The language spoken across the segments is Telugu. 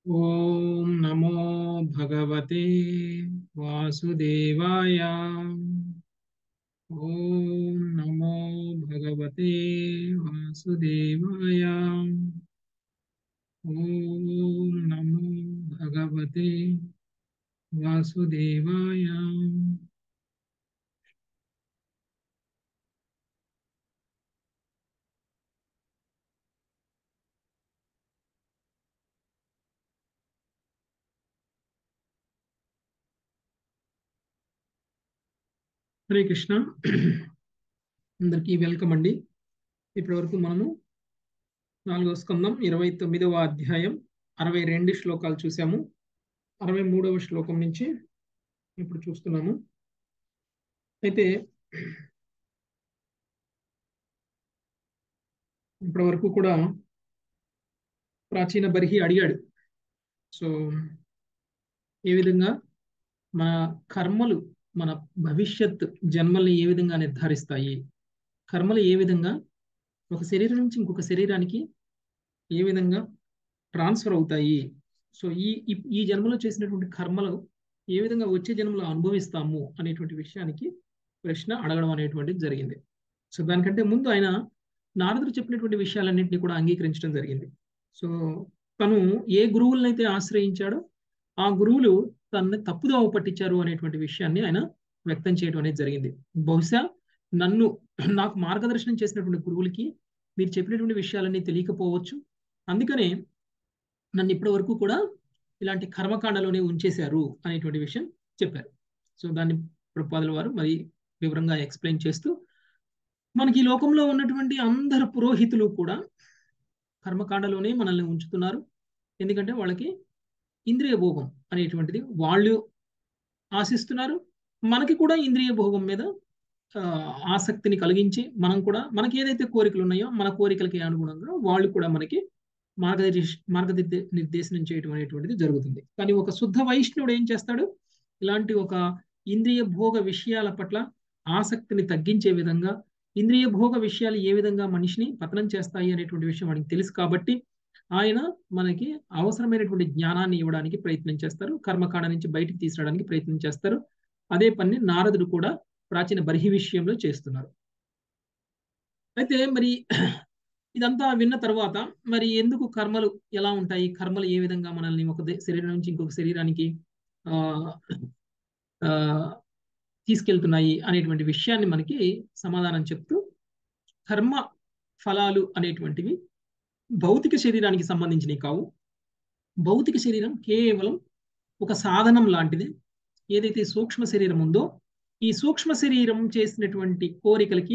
ॐ नमो भगवते वासुदेवाय ॐ नमो भगवते वासुदेवाय ॐ नमो भगवते वासुदेवाय హరే కృష్ణ అందరికీ వెల్కమ్ అండి ఇప్పటి వరకు మనము నాలుగవ స్కందం ఇరవై తొమ్మిదవ అధ్యాయం అరవై రెండు శ్లోకాలు చూసాము అరవై మూడవ శ్లోకం నుంచి ఇప్పుడు చూస్తున్నాము అయితే ఇప్పటి వరకు కూడా ప్రాచీన బర్హి అడిగాడు సో ఏ విధంగా మన కర్మలు మన భవిష్యత్ జన్మల్ని ఏ విధంగా నిర్ధారిస్తాయి కర్మలు ఏ విధంగా ఒక శరీరం నుంచి ఇంకొక శరీరానికి ఏ విధంగా ట్రాన్స్ఫర్ అవుతాయి సో ఈ ఈ జన్మలో చేసినటువంటి కర్మలు ఏ విధంగా వచ్చే జన్మలో అనుభవిస్తాము అనేటువంటి విషయానికి ప్రశ్న అడగడం అనేటువంటిది జరిగింది సో దానికంటే ముందు ఆయన నారదుడు చెప్పినటువంటి విషయాలన్నింటినీ కూడా అంగీకరించడం జరిగింది సో తను ఏ గురువులనైతే ఆశ్రయించాడో ఆ గురువులు తనని తప్పుదోవ పట్టించారు అనేటువంటి విషయాన్ని ఆయన వ్యక్తం చేయడం అనేది జరిగింది బహుశా నన్ను నాకు మార్గదర్శనం చేసినటువంటి గురువులకి మీరు చెప్పినటువంటి విషయాలన్నీ తెలియకపోవచ్చు అందుకనే నన్ను ఇప్పటి వరకు కూడా ఇలాంటి కర్మకాండలోనే ఉంచేశారు అనేటువంటి విషయం చెప్పారు సో దాన్ని ప్రభుపాదుల వారు మరి వివరంగా ఎక్స్ప్లెయిన్ చేస్తూ మనకి ఈ లోకంలో ఉన్నటువంటి అందరు పురోహితులు కూడా కర్మకాండలోనే మనల్ని ఉంచుతున్నారు ఎందుకంటే వాళ్ళకి ఇంద్రియ భోగం అనేటువంటిది వాళ్ళు ఆశిస్తున్నారు మనకి కూడా ఇంద్రియ భోగం మీద ఆసక్తిని కలిగించి మనం కూడా మనకి ఏదైతే కోరికలు ఉన్నాయో మన కోరికలకి అనుగుణంగా వాళ్ళు కూడా మనకి మార్గదర్శ మార్గదిద్ద నిర్దేశనం చేయడం అనేటువంటిది జరుగుతుంది కానీ ఒక శుద్ధ వైష్ణవుడు ఏం చేస్తాడు ఇలాంటి ఒక ఇంద్రియ భోగ విషయాల పట్ల ఆసక్తిని తగ్గించే విధంగా ఇంద్రియ భోగ విషయాలు ఏ విధంగా మనిషిని పతనం చేస్తాయి అనేటువంటి విషయం వాడికి తెలుసు కాబట్టి ఆయన మనకి అవసరమైనటువంటి జ్ఞానాన్ని ఇవ్వడానికి ప్రయత్నం చేస్తారు కర్మకాండ నుంచి బయటికి తీసుకురావడానికి ప్రయత్నం చేస్తారు అదే పని నారదుడు కూడా ప్రాచీన బర్హి విషయంలో చేస్తున్నారు అయితే మరి ఇదంతా విన్న తర్వాత మరి ఎందుకు కర్మలు ఎలా ఉంటాయి కర్మలు ఏ విధంగా మనల్ని ఒక శరీరం నుంచి ఇంకొక శరీరానికి ఆ తీసుకెళ్తున్నాయి అనేటువంటి విషయాన్ని మనకి సమాధానం చెప్తూ కర్మ ఫలాలు అనేటువంటివి భౌతిక శరీరానికి సంబంధించినవి కావు భౌతిక శరీరం కేవలం ఒక సాధనం లాంటిది ఏదైతే సూక్ష్మ శరీరం ఉందో ఈ సూక్ష్మ శరీరం చేసినటువంటి కోరికలకి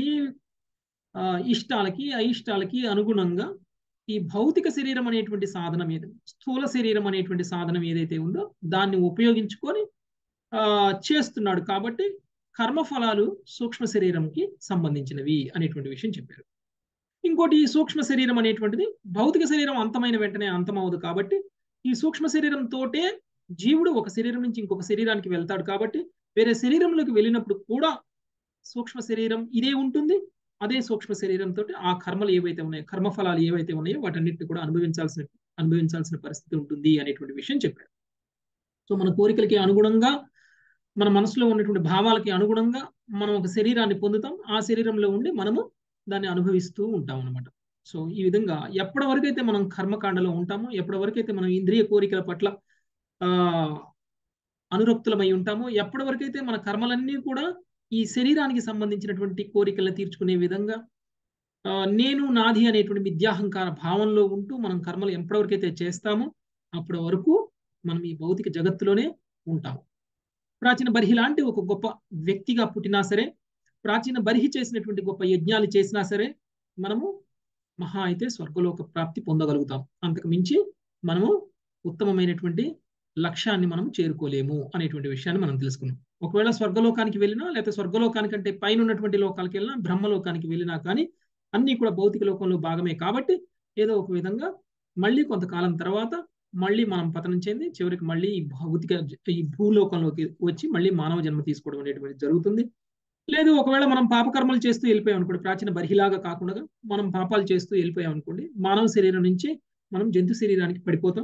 ఇష్టాలకి అయిష్టాలకి అనుగుణంగా ఈ భౌతిక శరీరం అనేటువంటి సాధనం ఏది స్థూల శరీరం అనేటువంటి సాధనం ఏదైతే ఉందో దాన్ని ఉపయోగించుకొని చేస్తున్నాడు కాబట్టి కర్మఫలాలు సూక్ష్మ శరీరంకి సంబంధించినవి అనేటువంటి విషయం చెప్పారు ఇంకోటి ఈ సూక్ష్మ శరీరం అనేటువంటిది భౌతిక శరీరం అంతమైన వెంటనే అంతమవదు కాబట్టి ఈ సూక్ష్మ శరీరంతోటే జీవుడు ఒక శరీరం నుంచి ఇంకొక శరీరానికి వెళ్తాడు కాబట్టి వేరే శరీరంలోకి వెళ్ళినప్పుడు కూడా సూక్ష్మ శరీరం ఇదే ఉంటుంది అదే సూక్ష్మ శరీరంతో ఆ కర్మలు ఏవైతే ఉన్నాయో కర్మఫలాలు ఏవైతే ఉన్నాయో వాటన్నిటిని కూడా అనుభవించాల్సిన అనుభవించాల్సిన పరిస్థితి ఉంటుంది అనేటువంటి విషయం చెప్పాడు సో మన కోరికలకి అనుగుణంగా మన మనసులో ఉన్నటువంటి భావాలకి అనుగుణంగా మనం ఒక శరీరాన్ని పొందుతాం ఆ శరీరంలో ఉండి మనము దాన్ని అనుభవిస్తూ ఉంటాం అనమాట సో ఈ విధంగా ఎప్పటి వరకైతే మనం కర్మకాండలో ఉంటామో ఎప్పటి వరకైతే మనం ఇంద్రియ కోరికల పట్ల ఆ అనురక్తులమై ఉంటామో ఎప్పటి వరకైతే మన కర్మలన్నీ కూడా ఈ శరీరానికి సంబంధించినటువంటి కోరికలను తీర్చుకునే విధంగా నేను నాది అనేటువంటి విద్యాహంకార భావంలో ఉంటూ మనం కర్మలు ఎప్పటివరకైతే చేస్తామో అప్పటి వరకు మనం ఈ భౌతిక జగత్తులోనే ఉంటాం ప్రాచీన బర్హి లాంటి ఒక గొప్ప వ్యక్తిగా పుట్టినా సరే ప్రాచీన బర్హి చేసినటువంటి గొప్ప యజ్ఞాలు చేసినా సరే మనము మహా అయితే స్వర్గలోక ప్రాప్తి పొందగలుగుతాం అంతకు మించి మనము ఉత్తమమైనటువంటి లక్ష్యాన్ని మనం చేరుకోలేము అనేటువంటి విషయాన్ని మనం తెలుసుకున్నాం ఒకవేళ స్వర్గలోకానికి వెళ్ళినా లేకపోతే స్వర్గలోకానికంటే పైన ఉన్నటువంటి లోకానికి వెళ్ళినా బ్రహ్మలోకానికి వెళ్ళినా కానీ అన్నీ కూడా భౌతిక లోకంలో భాగమే కాబట్టి ఏదో ఒక విధంగా మళ్ళీ కొంతకాలం తర్వాత మళ్ళీ మనం పతనం చెంది చివరికి మళ్ళీ ఈ భౌతిక ఈ భూలోకంలోకి వచ్చి మళ్ళీ మానవ జన్మ తీసుకోవడం అనేటువంటి జరుగుతుంది లేదు ఒకవేళ మనం పాపకర్మలు చేస్తూ వెళ్ళిపోయాం అనుకోండి ప్రాచీన బర్హిలాగా కాకుండా మనం పాపాలు చేస్తూ వెళ్ళిపోయాం అనుకోండి మానవ శరీరం నుంచి మనం జంతు శరీరానికి పడిపోతాం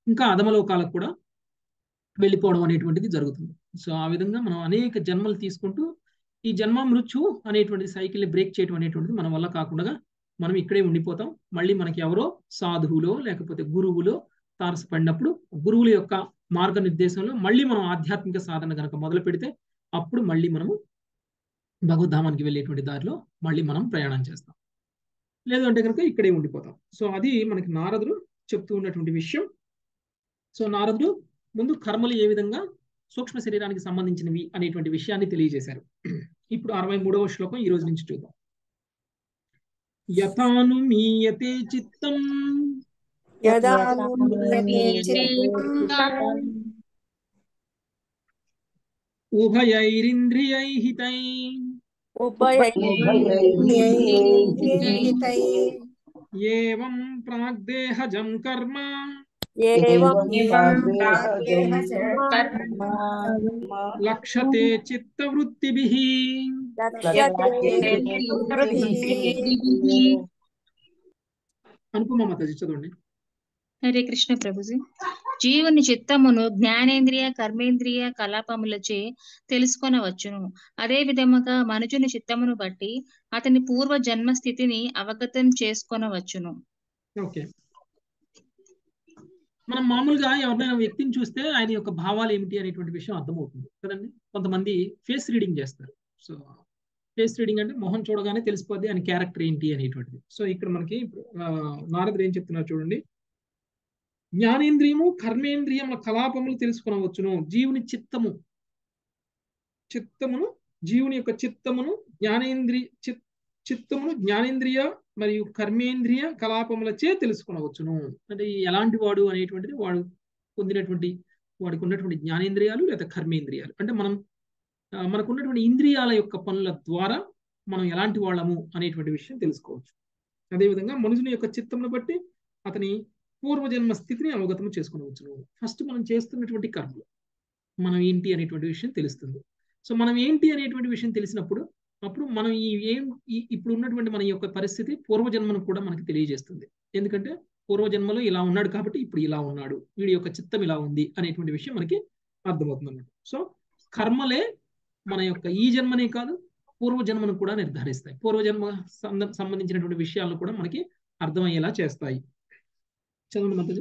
ఇంకా అధమలోకాలకు కూడా వెళ్ళిపోవడం అనేటువంటిది జరుగుతుంది సో ఆ విధంగా మనం అనేక జన్మలు తీసుకుంటూ ఈ జన్మ మృత్యు అనేటువంటి సైకిల్ని బ్రేక్ చేయడం అనేటువంటిది మన వల్ల కాకుండా మనం ఇక్కడే ఉండిపోతాం మళ్ళీ మనకి ఎవరో సాధువులో లేకపోతే గురువులో తారసపడినప్పుడు గురువుల యొక్క మార్గనిర్దేశంలో మళ్ళీ మనం ఆధ్యాత్మిక సాధన కనుక మొదలు పెడితే అప్పుడు మళ్ళీ మనము భగవద్ధామానికి వెళ్ళేటువంటి దారిలో మళ్ళీ మనం ప్రయాణం చేస్తాం లేదు అంటే కనుక ఇక్కడే ఉండిపోతాం సో అది మనకి నారదుడు చెప్తూ ఉన్నటువంటి విషయం సో నారదుడు ముందు కర్మలు ఏ విధంగా సూక్ష్మ శరీరానికి సంబంధించినవి అనేటువంటి విషయాన్ని తెలియజేశారు ఇప్పుడు అరవై మూడవ శ్లోకం ఈ రోజు నుంచి చూద్దాం యథాను మీయతే చిత్తం యదా మీయతే చిత్తం ఉభయైరింద్రియై హితై ఉభయైర్హితై ఏవం ప్రాగ్దేహజం కర్మ ఏవం లక్ష్యతే చిత్తవృత్తిభిః అనుపమ మాతాజీ చదవండి హరే కృష్ణ ప్రభుజీ జీవుని చిత్తమును జ్ఞానేంద్రియ కర్మేంద్రియ కలాపములచే తెలుసుకొనవచ్చును అదే విధముగా మనుజుని చిత్తమును బట్టి అతని పూర్వ జన్మ స్థితిని అవగతం చేసుకొనవచ్చును ఓకే మనం మామూలుగా ఎవరినైనా వ్యక్తిని చూస్తే ఆయన యొక్క భావాలు ఏమిటి అనేటువంటి విషయం అర్థమవుతుంది కదండి కొంతమంది ఫేస్ రీడింగ్ చేస్తారు సో ఫేస్ రీడింగ్ అంటే మొహం చూడగానే తెలిసిపోద్ది ఆయన క్యారెక్టర్ ఏంటి అనేటువంటిది సో ఇక్కడ మనకి నారదుడు ఏం చెప్తున్నారు చూడండి జ్ఞానేంద్రియము కర్మేంద్రియముల కలాపములు తెలుసుకునవచ్చును జీవుని చిత్తము చిత్తమును జీవుని యొక్క చిత్తమును జ్ఞానేంద్రియ చిత్ చిత్తమును జ్ఞానేంద్రియ మరియు కర్మేంద్రియ కలాపములచే తెలుసుకునవచ్చును అంటే ఎలాంటి వాడు అనేటువంటిది వాడు పొందినటువంటి వాడికి ఉన్నటువంటి జ్ఞానేంద్రియాలు లేదా కర్మేంద్రియాలు అంటే మనం మనకు ఉన్నటువంటి ఇంద్రియాల యొక్క పనుల ద్వారా మనం ఎలాంటి వాళ్ళము అనేటువంటి విషయం తెలుసుకోవచ్చు అదేవిధంగా మనుషుని యొక్క చిత్తమును బట్టి అతని పూర్వజన్మ స్థితిని అవగతం చేసుకునవచ్చును ఫస్ట్ మనం చేస్తున్నటువంటి కర్మలు మనం ఏంటి అనేటువంటి విషయం తెలుస్తుంది సో మనం ఏంటి అనేటువంటి విషయం తెలిసినప్పుడు అప్పుడు మనం ఈ ఏం ఇప్పుడు ఉన్నటువంటి మన యొక్క పరిస్థితి పూర్వజన్మను కూడా మనకి తెలియజేస్తుంది ఎందుకంటే పూర్వజన్మలో ఇలా ఉన్నాడు కాబట్టి ఇప్పుడు ఇలా ఉన్నాడు వీడి యొక్క చిత్తం ఇలా ఉంది అనేటువంటి విషయం మనకి అర్థమవుతుంది అన్నమాట సో కర్మలే మన యొక్క ఈ జన్మనే కాదు పూర్వజన్మను కూడా నిర్ధారిస్తాయి పూర్వజన్మ సంబంధించినటువంటి విషయాలను కూడా మనకి అర్థమయ్యేలా చేస్తాయి చదవండి మంత్రి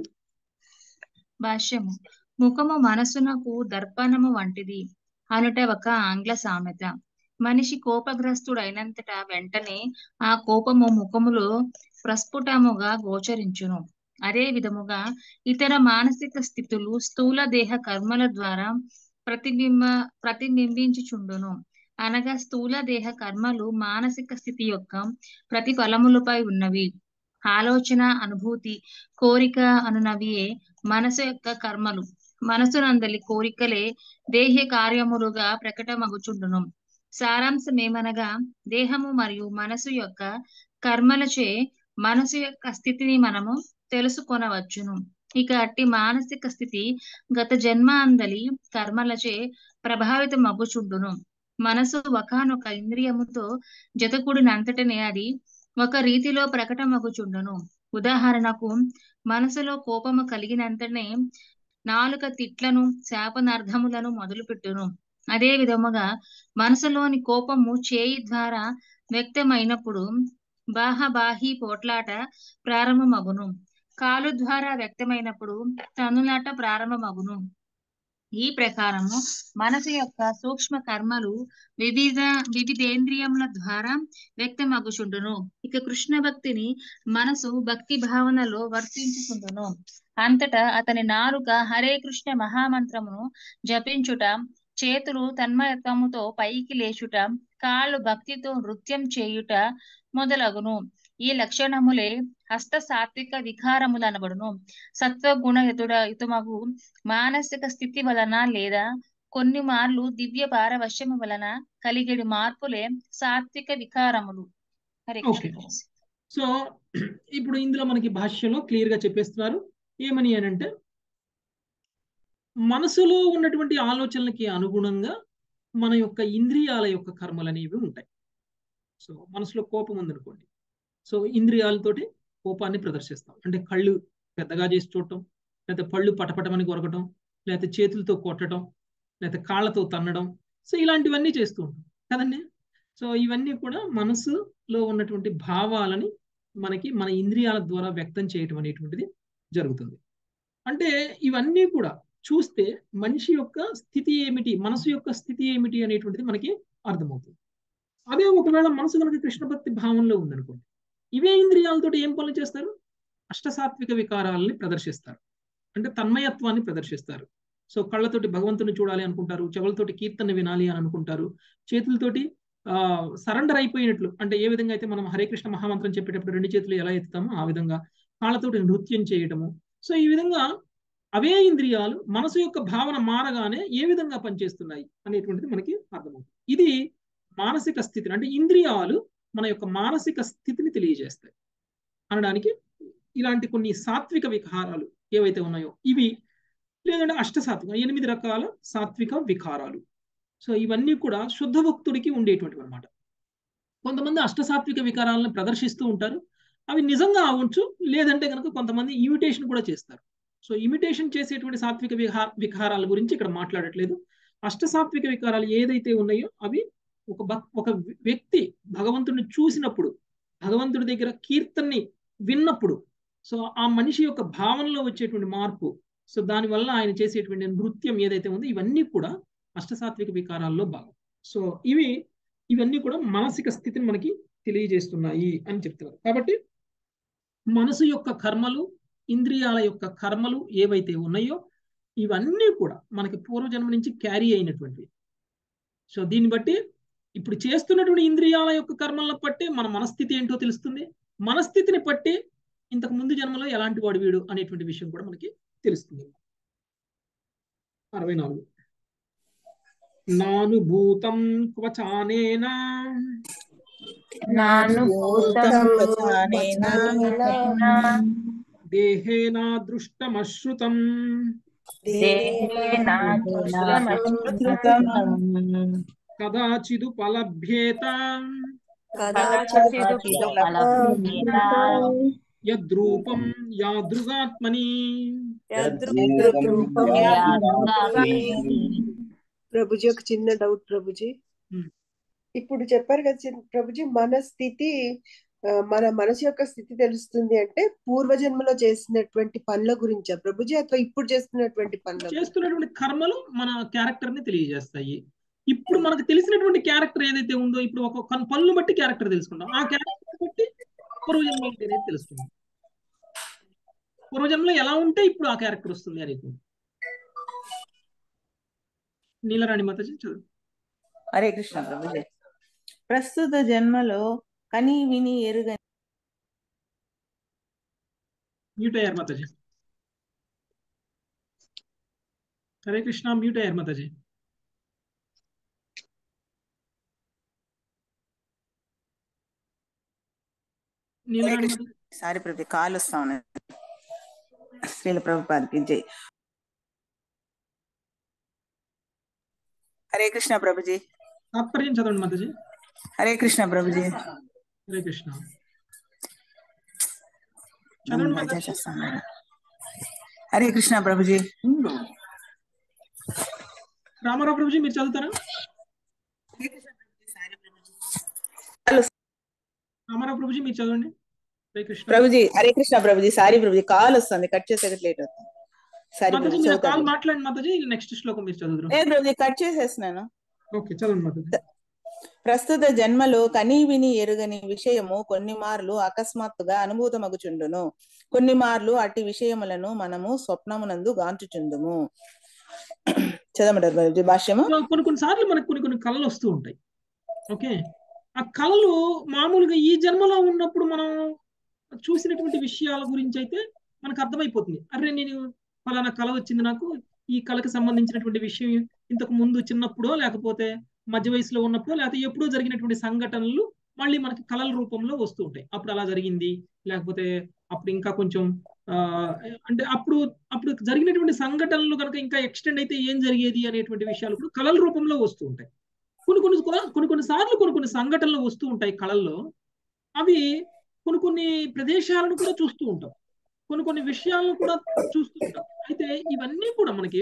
భాష్యము ముఖము మనసునకు దర్పణము వంటిది అనుట ఒక ఆంగ్ల సామెత మనిషి కోపగ్రస్తుడైనంతట వెంటనే ఆ కోపము ముఖములో ప్రస్ఫుటముగా గోచరించును అదే విధముగా ఇతర మానసిక స్థితులు స్థూల దేహ కర్మల ద్వారా ప్రతిబింబ ప్రతిబింబించుచుండును అనగా స్థూల దేహ కర్మలు మానసిక స్థితి యొక్క ప్రతిఫలములపై ఉన్నవి ఆలోచన అనుభూతి కోరిక అనునవియే మనసు యొక్క కర్మలు మనసునందలి కోరికలే దేహ కార్యములుగా ప్రకటమగుచుండును సారాంశమేమనగా దేహము మరియు మనసు యొక్క కర్మలచే మనసు యొక్క స్థితిని మనము తెలుసుకొనవచ్చును ఇక అట్టి మానసిక స్థితి గత జన్మ అందలి కర్మలచే ప్రభావితం అగుచుండును మనసు ఒకనొక ఇంద్రియముతో జతకూడినంతటనే అది ఒక రీతిలో ప్రకటమగుచుండును ఉదాహరణకు మనసులో కోపము కలిగినంతనే నాలుక తిట్లను శాపనార్థములను మొదలుపెట్టును అదే విధముగా మనసులోని కోపము చేయి ద్వారా వ్యక్తమైనప్పుడు బాహబాహి పోట్లాట ప్రారంభమగును కాలు ద్వారా వ్యక్తమైనప్పుడు తనులాట ప్రారంభమగును ఈ ప్రకారము మనసు యొక్క సూక్ష్మ కర్మలు వివిధ వివిధేంద్రియముల ద్వారా వ్యక్తమగుచుండును ఇక కృష్ణ భక్తిని మనసు భక్తి భావనలో వర్తించుకుంటును అంతటా అతని నాలుక హరే కృష్ణ మహామంత్రమును జపించుట చేతులు తన్మయత్వముతో పైకి లేచుట కాళ్ళు భక్తితో నృత్యం చేయుట మొదలగును ఈ లక్షణములే హస్త సాత్విక వికారములనబడును సత్వగుణ యుతుడ యుతమగు మానసిక స్థితి వలన లేదా కొన్ని మార్లు దివ్య పారవశ్యము వలన కలిగేడి మార్పులే సాత్విక వికారములు హరే ఓకే సో ఇప్పుడు ఇందులో మనకి భాష్యంలో క్లియర్ గా చెప్పేస్తున్నారు ఏమని అని అంటే మనసులో ఉన్నటువంటి ఆలోచనలకి అనుగుణంగా మన యొక్క ఇంద్రియాల యొక్క కర్మలు అనేవి ఉంటాయి సో మనసులో కోపం ఉందనుకోండి సో ఇంద్రియాలతోటి కోపాన్ని ప్రదర్శిస్తాం అంటే కళ్ళు పెద్దగా చేసి చూడటం లేకపోతే పళ్ళు పటపటమని కొరకటం లేకపోతే చేతులతో కొట్టడం లేకపోతే కాళ్ళతో తన్నడం సో ఇలాంటివన్నీ చేస్తూ ఉంటాం కదండి సో ఇవన్నీ కూడా మనసులో ఉన్నటువంటి భావాలని మనకి మన ఇంద్రియాల ద్వారా వ్యక్తం చేయటం అనేటువంటిది జరుగుతుంది అంటే ఇవన్నీ కూడా చూస్తే మనిషి యొక్క స్థితి ఏమిటి మనసు యొక్క స్థితి ఏమిటి అనేటువంటిది మనకి అర్థమవుతుంది అదే ఒకవేళ మనసు కనుక కృష్ణ భక్తి భావంలో ఉందనుకోండి ఇవే ఇంద్రియాలతోటి ఏం పనులు చేస్తారు అష్టసాత్విక వికారాలని ప్రదర్శిస్తారు అంటే తన్మయత్వాన్ని ప్రదర్శిస్తారు సో కళ్ళతోటి భగవంతుని చూడాలి అనుకుంటారు చెవులతోటి కీర్తన వినాలి అని అనుకుంటారు చేతులతోటి ఆ సరెండర్ అయిపోయినట్లు అంటే ఏ విధంగా అయితే మనం హరే కృష్ణ మహామంత్రం చెప్పేటప్పుడు రెండు చేతులు ఎలా ఎత్తుతామో ఆ విధంగా కాళ్ళతోటి నృత్యం చేయటము సో ఈ విధంగా అవే ఇంద్రియాలు మనసు యొక్క భావన మారగానే ఏ విధంగా పనిచేస్తున్నాయి అనేటువంటిది మనకి అర్థమవుతుంది ఇది మానసిక స్థితిని అంటే ఇంద్రియాలు మన యొక్క మానసిక స్థితిని తెలియజేస్తాయి అనడానికి ఇలాంటి కొన్ని సాత్విక వికారాలు ఏవైతే ఉన్నాయో ఇవి లేదంటే అష్టసాత్విక ఎనిమిది రకాల సాత్విక వికారాలు సో ఇవన్నీ కూడా శుద్ధ భక్తుడికి ఉండేటువంటివి అనమాట కొంతమంది అష్టసాత్విక వికారాలను ప్రదర్శిస్తూ ఉంటారు అవి నిజంగా అవ్వచ్చు లేదంటే కనుక కొంతమంది ఇమిటేషన్ కూడా చేస్తారు సో ఇమిటేషన్ చేసేటువంటి సాత్విక విహార వికారాల గురించి ఇక్కడ మాట్లాడట్లేదు అష్టసాత్విక వికారాలు ఏదైతే ఉన్నాయో అవి ఒక భక్ ఒక వ్యక్తి భగవంతుడిని చూసినప్పుడు భగవంతుడి దగ్గర కీర్తన్ని విన్నప్పుడు సో ఆ మనిషి యొక్క భావనలో వచ్చేటువంటి మార్పు సో దానివల్ల ఆయన చేసేటువంటి నృత్యం ఏదైతే ఉందో ఇవన్నీ కూడా అష్టసాత్విక వికారాల్లో భాగం సో ఇవి ఇవన్నీ కూడా మానసిక స్థితిని మనకి తెలియజేస్తున్నాయి అని చెప్తున్నారు కాబట్టి మనసు యొక్క కర్మలు ఇంద్రియాల యొక్క కర్మలు ఏవైతే ఉన్నాయో ఇవన్నీ కూడా మనకి పూర్వజన్మ నుంచి క్యారీ అయినటువంటివి సో దీన్ని బట్టి ఇప్పుడు చేస్తున్నటువంటి ఇంద్రియాల యొక్క కర్మలను బట్టి మన మనస్థితి ఏంటో తెలుస్తుంది మనస్థితిని బట్టి ఇంతకు ముందు జన్మలో ఎలాంటి వాడు వీడు అనేటువంటి విషయం కూడా మనకి తెలుస్తుంది అరవై నాలుగు నానుభూతం క్వచానేనా దేహేనా దృష్టమశ్రుతం కదాచిదు పలభ్యేత యద్రూపం యాదృగాత్మని ప్రభుజీ ఒక చిన్న డౌట్ ప్రభుజీ Hmm. ఇప్పుడు చెప్పారు కదా చిన్న- ప్రభుజీ మన స్థితి ఆ, మన మనసు యొక్క స్థితి తెలుస్తుంది అంటే పూర్వజన్మలో చేసినటువంటి పనుల గురించా ప్రభుజీ ಅಥವಾ ఇప్పుడు చేస్తున్నటువంటి పనుల గురించా? చేస్తున్నటువంటి కర్మలు మన క్యారెక్టర్ ని తెలియజేస్తాయి ఇప్పుడు మనకు తెలిసినటువంటి క్యారెక్టర్ ఏదైతే ఉందో ఇప్పుడు ఒక కొన్- పనులు బట్టి క్యారెక్టర్ తెలుసుకుంటాం ఆ క్యారెక్టర్ బట్టి పూర్వజన్మ ఏంటి అనేది తెలుస్తుంది పూర్వజన్మలో ఎలా ఉంటే ఇప్పుడు ఆ క్యారెక్టర్ వస్తుంది అనేది నీలరాణి మాతాజీ చదువు హరే కృష్ణ ప్రభుజీ ప్రస్తుత జన్మలో కని విని ఎరుగని మ్యూట్ అయ్యారు మాతాజీ హరే కృష్ణ మ్యూట్ అయ్యారు మాతాజీ నీలరాణి మాతాజీ సారీ ప్రభు కాల్ వస్తా ఉన్నది శ్రీల ప్రభుపాదికి జై హరే కృష్ణ ప్రభుజీ తాత్పర్యం చదవండి మాతాజీ హరే కృష్ణ ప్రభుజీ హరే కృష్ణ చదవండి మధ్య మాతాజీ చేస్తాను హరే కృష్ణ ప్రభుజీ రామారావు ప్రభుజీ మీరు చదువుతారా రామారావు ప్రభుజీ మీరు చదవండి హరే కృష్ణ ప్రభుజీ హరే కృష్ణ ప్రభుజీ సారీ ప్రభుజీ కాల్ వస్తుంది కట్ చేసేది లేట్ అవుతుంది సారీ మాతాజీ ప్రభుజీ మీరు కాల్ చదువుతాను మాట్లాడండి మాతాజీ నెక్స్ట్ శ్లోకం మీరు చదువుతారు లేదు ప్రభుజీ కట్ చేసేస్తున్నాను ఓకే చదవండి మాతాజీ ప్రస్తుత జన్మలో కని విని ఎరుగని విషయము కొన్ని మార్లు అకస్మాత్తుగా అనుభూతమగుచుండును కొన్ని మార్లు అట్టి విషయములను మనము స్వప్నమునందు గాంచుచుందుము చదవమంటారు ప్రభుజీ భాష్యము సో కొన్ని కొన్ని సార్లు మనకు కొన్ని కొన్ని కళలు వస్తూ ఉంటాయి ఓకే ఆ కళలు మామూలుగా ఈ జన్మలో ఉన్నప్పుడు మనం చూసినటువంటి విషయాల గురించి అయితే మనకు అర్థమైపోతుంది అరే నేను ఫలానా కళ వచ్చింది నాకు ఈ కళకి సంబంధించినటువంటి విషయం ఇంతకు ముందు చిన్నప్పుడో లేకపోతే మధ్య వయసులో ఉన్నప్పుడో లేకపోతే ఎప్పుడో జరిగినటువంటి సంఘటనలు మళ్ళీ మనకి కళల రూపంలో వస్తూ ఉంటాయి అప్పుడు అలా జరిగింది లేకపోతే అప్పుడు ఇంకా కొంచెం ఆ అంటే అప్పుడు అప్పుడు జరిగినటువంటి సంఘటనలు కనుక ఇంకా ఎక్స్టెండ్ అయితే ఏం జరిగేది అనేటువంటి విషయాలు కూడా కళల రూపంలో వస్తూ ఉంటాయి కొన్ని కొన్ని కూడా- కొన్ని కొన్ని సార్లు కొన్ని కొన్ని సంఘటనలు వస్తూ ఉంటాయి కళల్లో అవి కొన్ని కొన్ని ప్రదేశాలను కూడా చూస్తూ ఉంటాం కొన్ని కొన్ని విషయాలను కూడా చూస్తూ ఉంటాం అయితే ఇవన్నీ కూడా మనకి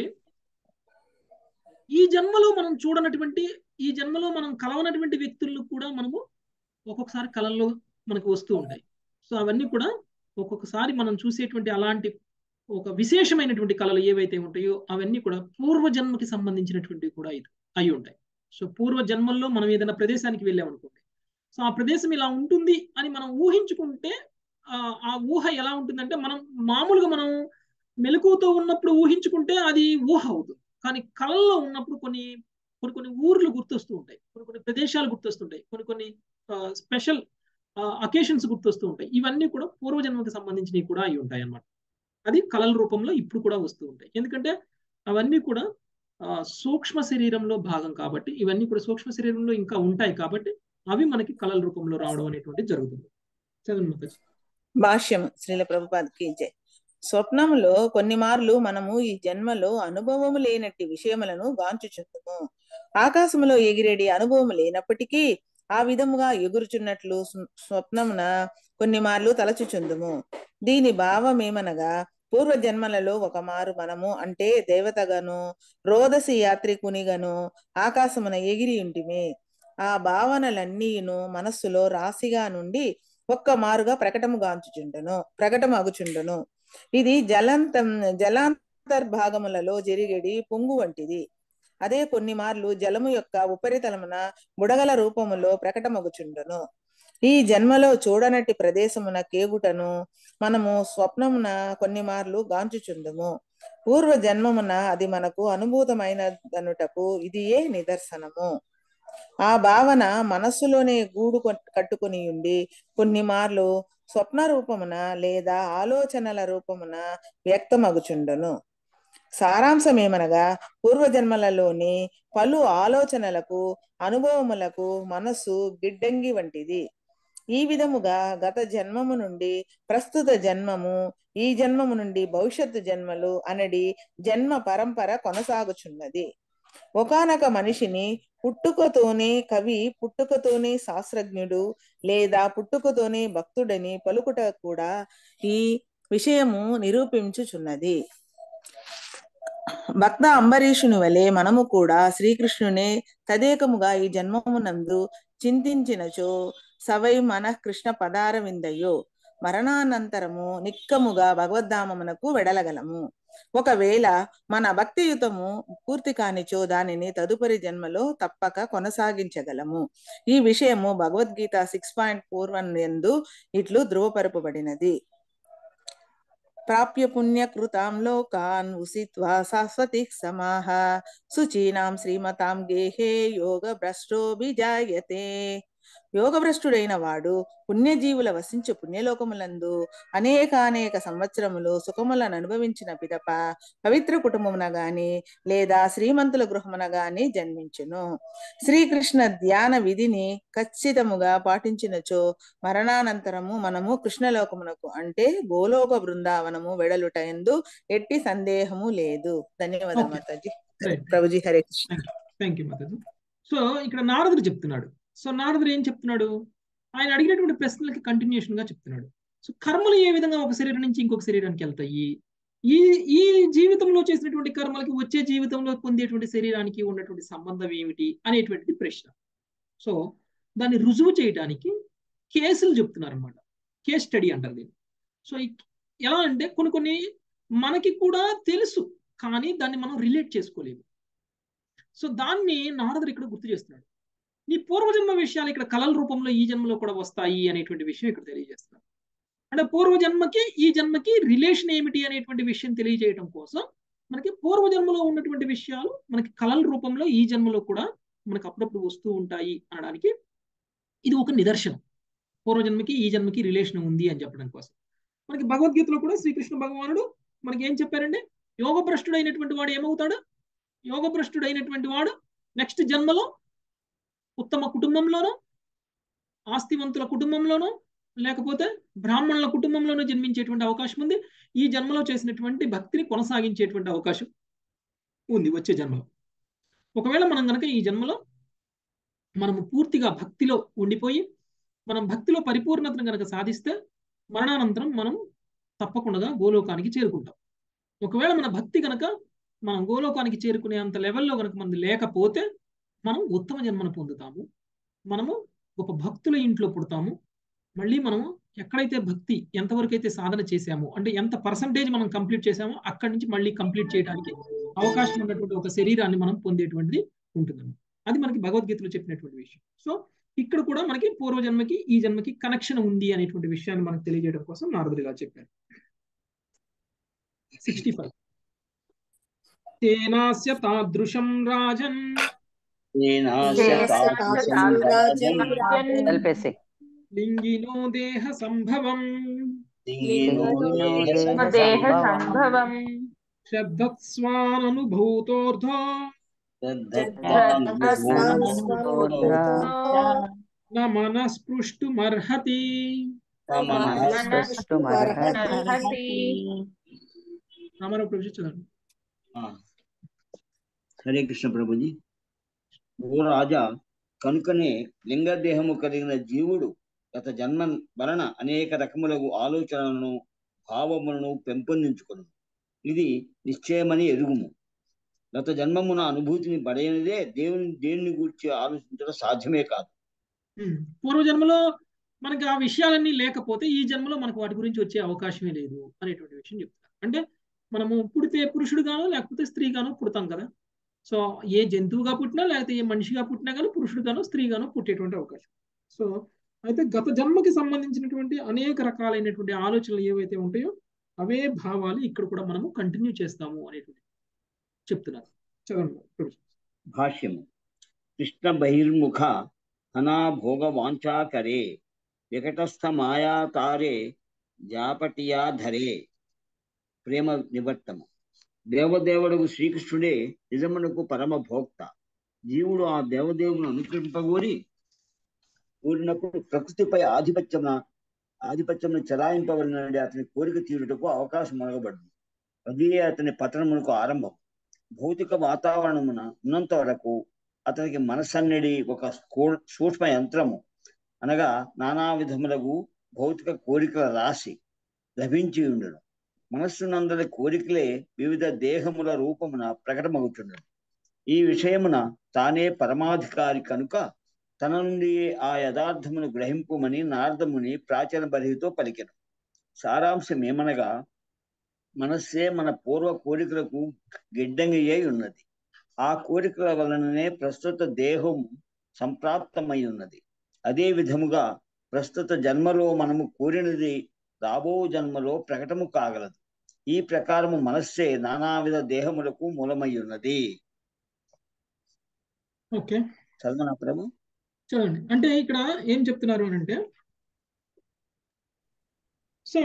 ఈ జన్మలో మనం చూడనటువంటి ఈ జన్మలో మనం కలవనటువంటి వ్యక్తులు కూడా మనము ఒక్కొక్కసారి కళల్లో మనకు వస్తూ ఉంటాయి సో అవన్నీ కూడా ఒక్కొక్కసారి మనం చూసేటువంటి అలాంటి ఒక విశేషమైనటువంటి కళలు ఏవైతే ఉంటాయో అవన్నీ కూడా పూర్వ జన్మకి సంబంధించినటువంటివి కూడా ఇది అయి ఉంటాయి సో పూర్వ జన్మల్లో మనం ఏదైనా ప్రదేశానికి వెళ్ళామనుకోండి సో ఆ ప్రదేశం ఇలా ఉంటుంది అని మనం ఊహించుకుంటే ఆ ఆ ఊహ ఎలా ఉంటుందంటే మనం మామూలుగా మనం మెలకువతో ఉన్నప్పుడు ఊహించుకుంటే అది ఊహ అవుతుంది కానీ కళల్లో ఉన్నప్పుడు కొన్ని కొన్ని కొన్ని ఊర్లు గుర్తొస్తూ ఉంటాయి కొన్ని కొన్ని ప్రదేశాలు గుర్తొస్తుంటాయి కొన్ని కొన్ని స్పెషల్ అకేషన్స్ గుర్తొస్తూ ఉంటాయి ఇవన్నీ కూడా పూర్వజన్మకి సంబంధించినవి కూడా అయి ఉంటాయి అన్నమాట అది కళల రూపంలో ఇప్పుడు కూడా వస్తూ ఉంటాయి ఎందుకంటే అవన్నీ కూడా సూక్ష్మ శరీరంలో భాగం కాబట్టి ఇవన్నీ కూడా సూక్ష్మ శరీరంలో ఇంకా ఉంటాయి కాబట్టి అవి మనకి కళల రూపంలో రావడం అనేటువంటి జరుగుతుంది చదవండి భాష్యం శ్రీల ప్రభుపాదకి జై స్వప్నములో కొన్ని మార్లు మనము ఈ జన్మలో అనుభవము లేనట్టి విషయములను గాంచుచుందుము ఆకాశములో ఎగిరేడి అనుభవం లేనప్పటికీ ఆ విధముగా ఎగురుచున్నట్లు స్వప్నమున కొన్ని మార్లు తలచుచుందుము దీని భావమేమనగా పూర్వ జన్మలలో ఒక మారు మనము అంటే దేవతగాను రోదసి యాత్రికునిగను ఆకాశమున ఎగిరి ఉంటిమి ఆ భావనలన్నీను మనస్సులో రాశిగా నుండి ఒక్క మారుగా ప్రకటము గాంచుచుండును ప్రకటమగుచుండును ఇది జలంతం జలాంతర్భాగములలో జరిగేడి పొంగు వంటిది అదే కొన్ని మార్లు జలము యొక్క ఉపరితలమున బుడగల రూపములో ప్రకటమగుచుండును ఈ జన్మలో చూడనట్టి ప్రదేశమున కేగుటను మనము స్వప్నమున కొన్ని మార్లు గాంచుచుందుము పూర్వ జన్మమున అది మనకు అనుభూతమైనదనుటకు ఇది ఏ నిదర్శనము ఆ భావన మనస్సులోనే గూడు కట్టుకుని ఉండి కొన్ని మార్లు స్వప్న రూపమున లేదా ఆలోచనల రూపమున వ్యక్తమగుచుండును సారాంశమేమనగా పూర్వజన్మలలోని పలు ఆలోచనలకు అనుభవములకు మనస్సు గిడ్డంగి వంటిది ఈ విధముగా గత జన్మము నుండి ప్రస్తుత జన్మము ఈ జన్మము నుండి భవిష్యత్తు జన్మలు అనడి జన్మ పరంపర కొనసాగుచున్నది ఒకనొక మనిషిని పుట్టుకతోనే కవి పుట్టుకతోనే శాస్త్రజ్ఞుడు లేదా పుట్టుకతోనే భక్తుడని పలుకుట కూడా ఈ విషయము నిరూపించుచున్నది భక్త అంబరీషుని వలె మనము కూడా శ్రీకృష్ణునే తదేకముగా ఈ జన్మమునందు చింతించినచో సవై మన కృష్ణ పదార విందయో మరణానంతరము నిక్కముగా భగవద్ధామమునకు వెడలగలము ఒకవేళ మన భక్తియుతము పూర్తి కానిచో దానిని తదుపరి జన్మలో తప్పక కొనసాగించగలము ఈ విషయము Bhagavad Gita six point four one ఎందు ఇట్లు ధృవపరపబడినది ప్రాప్య పుణ్యకృతాం లోకాన్ ఉసిత్వా శాశ్వతి సమాహ శుచీనాం శ్రీమతాం గేహే యోగ భ్రష్టోభిజాయతే యోగభ్రష్టుడైన వాడు పుణ్యజీవుల వసించు పుణ్యలోకములందు అనేకానేక సంవత్సరములు సుఖములను అనుభవించిన పిదప పవిత్ర కుటుంబమున గాని లేదా శ్రీమంతుల గృహమున గాని జన్మించును శ్రీకృష్ణ ధ్యాన విధిని ఖచ్చితముగా పాటించినచో మరణానంతరము మనము కృష్ణలోకమునకు అంటే గోలోక బృందావనము వెడలుట ఎందు ఎట్టి సందేహము లేదు ధన్యవాదాలు Okay. Mataji Right. Prabhuji Hare Krishna thank you Mataji so ఇక్కడ నారదుడు చెప్తున్నాడు సో నారదుడు ఏం చెప్తున్నాడు ఆయన అడిగినటువంటి ప్రశ్నలకి కంటిన్యూషన్ గా చెప్తున్నాడు సో కర్మలు ఏ విధంగా ఒక శరీరం నుంచి ఇంకొక శరీరానికి వెళ్తాయి ఈ ఈ జీవితంలో చేసినటువంటి కర్మలకి వచ్చే జీవితంలో పొందేటువంటి శరీరానికి ఉన్నటువంటి సంబంధం ఏమిటి అనేటువంటిది ప్రశ్న సో దాన్ని రుజువు చేయడానికి కేసులు చెప్తున్నారు అనమాట కేస్ స్టడీ అంటారు దీన్ని సో ఈ- ఎలా అంటే కొన్ని కొన్ని మనకి కూడా తెలుసు కానీ దాన్ని మనం రిలేట్ చేసుకోలేము సో దాన్ని నారదుడు ఇక్కడ గుర్తు చేస్తున్నాడు నీ పూర్వజన్మ విషయాలు ఇక్కడ కళల రూపంలో ఈ జన్మలో కూడా వస్తాయి అనేటువంటి విషయం ఇక్కడ తెలియజేస్తున్నాడు అంటే పూర్వజన్మకి ఈ జన్మకి రిలేషన్ ఏమిటి అనేటువంటి విషయం తెలియజేయడం కోసం మనకి పూర్వజన్మలో ఉన్నటువంటి విషయాలు మనకి కళల రూపంలో ఈ జన్మలో కూడా మనకు అప్పుడప్పుడు వస్తూ ఉంటాయి అనడానికి ఇది ఒక నిదర్శనం పూర్వజన్మకి ఈ జన్మకి రిలేషన్ ఉంది అని చెప్పడం కోసం మనకి భగవద్గీతలో కూడా శ్రీకృష్ణ భగవానుడు మనకి ఏం చెప్పారంటే యోగభ్రష్టుడైనటువంటి వాడు ఏమవుతాడు యోగభ్రష్టుడైనటువంటి వాడు నెక్స్ట్ జన్మలో ఉత్తమ కుటుంబంలోనో ఆస్తివంతుల కుటుంబంలోనో లేకపోతే బ్రాహ్మణుల కుటుంబంలోనో జన్మించేటువంటి అవకాశం ఉంది ఈ జన్మలో చేసినటువంటి భక్తిని కొనసాగించేటువంటి అవకాశం ఉంది వచ్చే జన్మలో ఒకవేళ మనం కనుక ఈ జన్మలో మనము పూర్తిగా భక్తిలో ఉండిపోయి మనం భక్తిలో పరిపూర్ణతను కనుక సాధిస్తే మరణానంతరం మనం తప్పకుండా గోలోకానికి చేరుకుంటాం ఒకవేళ మన భక్తి కనుక మనం గోలోకానికి చేరుకునే అంత లెవెల్లో కనుక మనది లేకపోతే మనం ఉత్తమ జన్మను పొందుతాము మనము గొప్ప భక్తుల ఇంట్లో పుడతాము మళ్ళీ మనము ఎక్కడైతే భక్తి ఎంతవరకు అయితే సాధన చేశామో అంటే ఎంత పర్సంటేజ్ మనం కంప్లీట్ చేశామో అక్కడి నుంచి మళ్ళీ కంప్లీట్ చేయడానికి అవకాశం ఉన్నటువంటి ఒక శరీరాన్ని మనం పొందేటువంటిది ఉంటుందండి అది మనకి భగవద్గీతలో చెప్పినటువంటి విషయం సో ఇక్కడ కూడా మనకి పూర్వజన్మకి ఈ జన్మకి కనెక్షన్ ఉంది అనేటువంటి విషయాన్ని మనకు తెలియజేయడం కోసం నారదుడిగా చెప్పారు సిక్స్టీ ఫైవ్ తేనాస్య తాదృశం రాజన్ కలిపేసి లింగినో దేహ సంభవం దేహ సంభవం శ్రద్ధస్వాననుభూతోర్ధో న మనస్పృష్టుమర్హతి అర్హతి రామారావు ప్రభు చదవండి హరే కృష్ణ ప్రభుజీ ఓ రాజా కనుకనే లింగదేహము కలిగిన జీవుడు గత జన్మ వలన అనేక రకములకు ఆలోచనలను భావములను పెంపొందించుకును ఇది నిశ్చయమని ఎరుగుము గత జన్మమున అనుభూతిని పడైనదే దేవుని దేనిని గూర్చి ఆలోచించడం సాధ్యమే కాదు ఉమ్. పూర్వజన్మలో మనకి ఆ విషయాలన్నీ లేకపోతే ఈ జన్మలో మనకు వాటి గురించి వచ్చే అవకాశమే లేదు అనేటువంటి విషయం చెప్తారు అంటే మనము పుడితే పురుషుడుగానో లేకపోతే స్త్రీగానో పుడతాం కదా సో ఏ జంతువుగా పుట్టినా లేకపోతే ఏ మనిషిగా పుట్టినా కానీ పురుషుడుగానో స్త్రీగానో పుట్టేటువంటి అవకాశం సో అయితే గత జన్మకి సంబంధించినటువంటి అనేక రకాలైనటువంటి ఆలోచనలు ఏవైతే ఉంటాయో అవే భావాలు ఇక్కడ కూడా మనము కంటిన్యూ చేస్తాము అనేటువంటి చెప్తున్నారు చదవండి ప్రభు. భాష్యము కృష్ణ బహిర్ముఖ హనా భోగ వాంఛాకరే వికటస్థ మాయాతారే జాపటియాధరే ప్రేమ నివర్తము దేవదేవుడు శ్రీకృష్ణుడే నిజమునకు పరమ భోక్త జీవుడు ఆ దేవదేవుని అనుకరింపగోరి కోరినప్పుడు ప్రకృతిపై ఆధిపత్యమున ఆధిపత్యమును చెలాయింపబడినది అతని కోరిక తీరుటకు అవకాశం మొలగబడింది అదే అతని పతనమునకు ఆరంభం భౌతిక వాతావరణమున ఉన్నంత వరకు అతనికి మనసన్నడి ఒక స్కూ- సూక్ష్మ యంత్రము అనగా నానా విధములకు భౌతిక కోరికల రాశి లభించి ఉండడు మనస్సునందరి కోరికలే వివిధ దేహముల రూపమున ప్రకటమగుచుండడు ఈ విషయమున తానే పరమాధికారి కనుక తన నుండి ఆ యథార్థమును గ్రహింపుమని నారదముని ప్రాచీన బలితో పలికెను సారాంశం ఏమనగా మనస్సే మన పూర్వ కోరికలకు గిడ్డంగి అయి ఉన్నది ఆ కోరికల వలననే ప్రస్తుత దేహం సంప్రాప్తమై ఉన్నది అదే విధముగా ప్రస్తుత జన్మలో మనము కోరినది రాబో జన్మలో ప్రకటము కాగలదు ఈ ప్రకారము మనస్సే నానావిధ దేహములకు మూలమై ఉన్నది ఓకే చదవనా ప్రభు చూడండి అంటే ఇక్కడ ఏం చెప్తున్నారు అని అంటే సో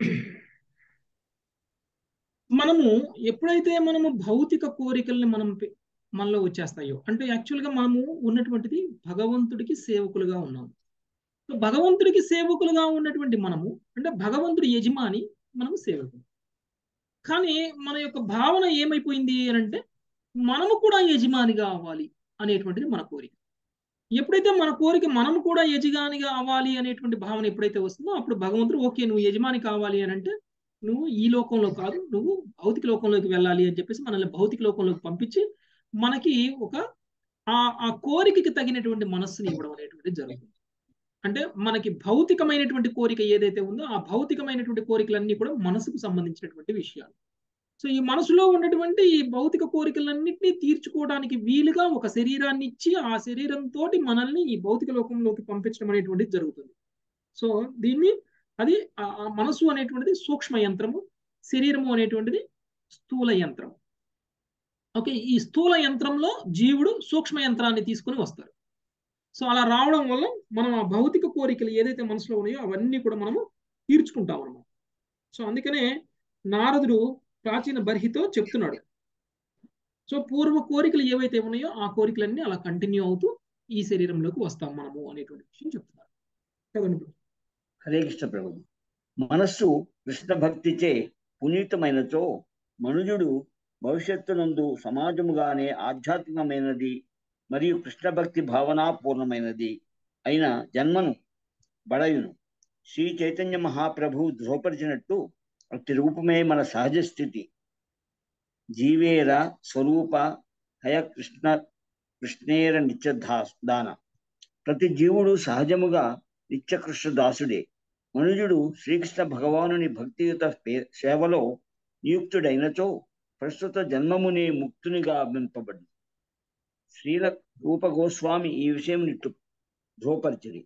మనము ఎప్పుడైతే మనము భౌతిక కోరికల్ని మనం పె- మనలో వచ్చేస్తాయో అంటే యాక్చువల్గా మనము ఉన్నటువంటిది భగవంతుడికి సేవకులుగా ఉన్నాము సో భగవంతుడికి సేవకులుగా ఉన్నటువంటి మనము అంటే భగవంతుడి యజమాని మనము సేవకులు కానీ మన యొక్క భావన ఏమైపోయింది అని అంటే మనము కూడా యజమానిగా అవ్వాలి అనేటువంటిది మన కోరిక ఎప్పుడైతే మన కోరిక మనం కూడా యజమానిగా అవ్వాలి అనేటువంటి భావన ఎప్పుడైతే వస్తుందో అప్పుడు భగవంతుడు ఓకే నువ్వు యజమాని కావాలి అని అంటే నువ్వు ఈ లోకంలో కాదు నువ్వు భౌతిక లోకంలోకి వెళ్ళాలి అని చెప్పేసి మనల్ని భౌతిక లోకంలోకి పంపించి మనకి ఒక ఆ ఆ కోరికకి తగినటువంటి మనస్సుని ఇవ్వడం అనేటువంటిది జరుగుతుంది అంటే మనకి భౌతికమైనటువంటి కోరిక ఏదైతే ఉందో ఆ భౌతికమైనటువంటి కోరికలన్నీ కూడా మనసుకు సంబంధించినటువంటి విషయాలు సో ఈ మనసులో ఉన్నటువంటి ఈ భౌతిక కోరికలన్నింటినీ తీర్చుకోవడానికి వీలుగా ఒక శరీరాన్ని ఇచ్చి ఆ శరీరంతో మనల్ని ఈ భౌతిక లోకంలోకి పంపించడం అనేటువంటిది జరుగుతుంది సో దీన్ని అది ఆ ఆ మనసు అనేటువంటిది సూక్ష్మ యంత్రము శరీరము అనేటువంటిది స్థూల యంత్రం ఓకే ఈ స్థూల యంత్రంలో జీవుడు సూక్ష్మ యంత్రాన్ని తీసుకుని వస్తారు సో అలా రావడం వల్ల మనం ఆ భౌతిక కోరికలు ఏదైతే మనసులో ఉన్నాయో అవన్నీ కూడా మనము తీర్చుకుంటాం అన్నమాట సో అందుకనే నారదుడు ప్రాచీన బర్హితో చెప్తున్నాడు సో పూర్వ కోరికలు ఏవైతే ఉన్నాయో ఆ కోరికలన్నీ అలా కంటిన్యూ అవుతూ ఈ శరీరంలోకి వస్తాం మనము అనేటువంటి విషయం చెప్తున్నారు కదండి ఇప్పుడు. హరే కృష్ణ ప్రభు మనస్సు కృష్ణ భక్తిచే పునీతమైనచో మనుజుడు భవిష్యత్తునందు సమాజముగానే ఆధ్యాత్మికమైనది మరియు కృష్ణ భక్తి భావనాపూర్ణమైనది అయిన జన్మను బడయును శ్రీ చైతన్య మహాప్రభు ధృవపరిచినట్టు అట్టి రూపమే మన సహజ స్థితి జీవేర స్వరూప హయ కృష్ణ కృష్ణేర నిత్యదా దాన ప్రతి జీవుడు సహజముగా నిత్యకృష్ణ దాసుడే మనుజుడు శ్రీకృష్ణ భగవానుని భక్తియుత పే- సేవలో నియుక్తుడైనచో ప్రస్తుత జన్మమునే ముక్తునిగా అభింపబడి శ్రీల రూప గోస్వామి ఈ విషయం నిట్టు ధ్రువపరిచిరి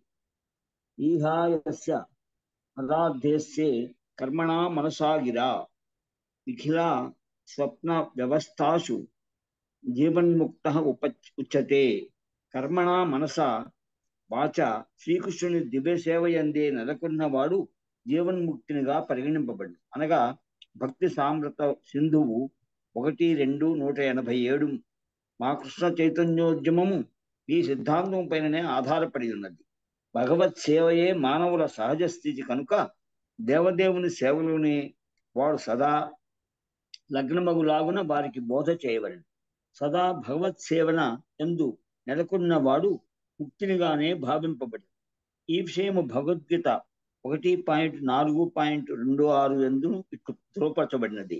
ఈహాయస్య పదార్థేస్యే కర్మణా మనసా గిరా నిఖిల స్వప్న వ్యవస్థాసు జీవన్ముక్త ఉప ఉచ్యతే కర్మణా మనస వాచ శ్రీకృష్ణుని దివ్య సేవయందే నెలకొన్నవాడు జీవన్ముక్తినిగా పరిగణింపబడి అనగా భక్తి సామృత సింధువు ఒకటి రెండు నూట ఎనభై ఏడు మా కృష్ణ చైతన్యోద్యమము ఈ సిద్ధాంతం పైననే ఆధారపడి ఉన్నది భగవత్ సేవయే మానవుల సహజ స్థితి కనుక దేవదేవుని సేవలోనే వాడు సదా లగ్నమగులాగున వారికి బోధ చేయవలెను సదా భగవత్ సేవన ఎందు నెలకొన్నవాడు ముక్తినిగానే భావింపబడి ఈ విషయము భగవద్గీత ఒకటి పాయింట్ నాలుగు పాయింట్ రెండు ఆరు ఎందు ఇట్లు ధృవపరచబడినది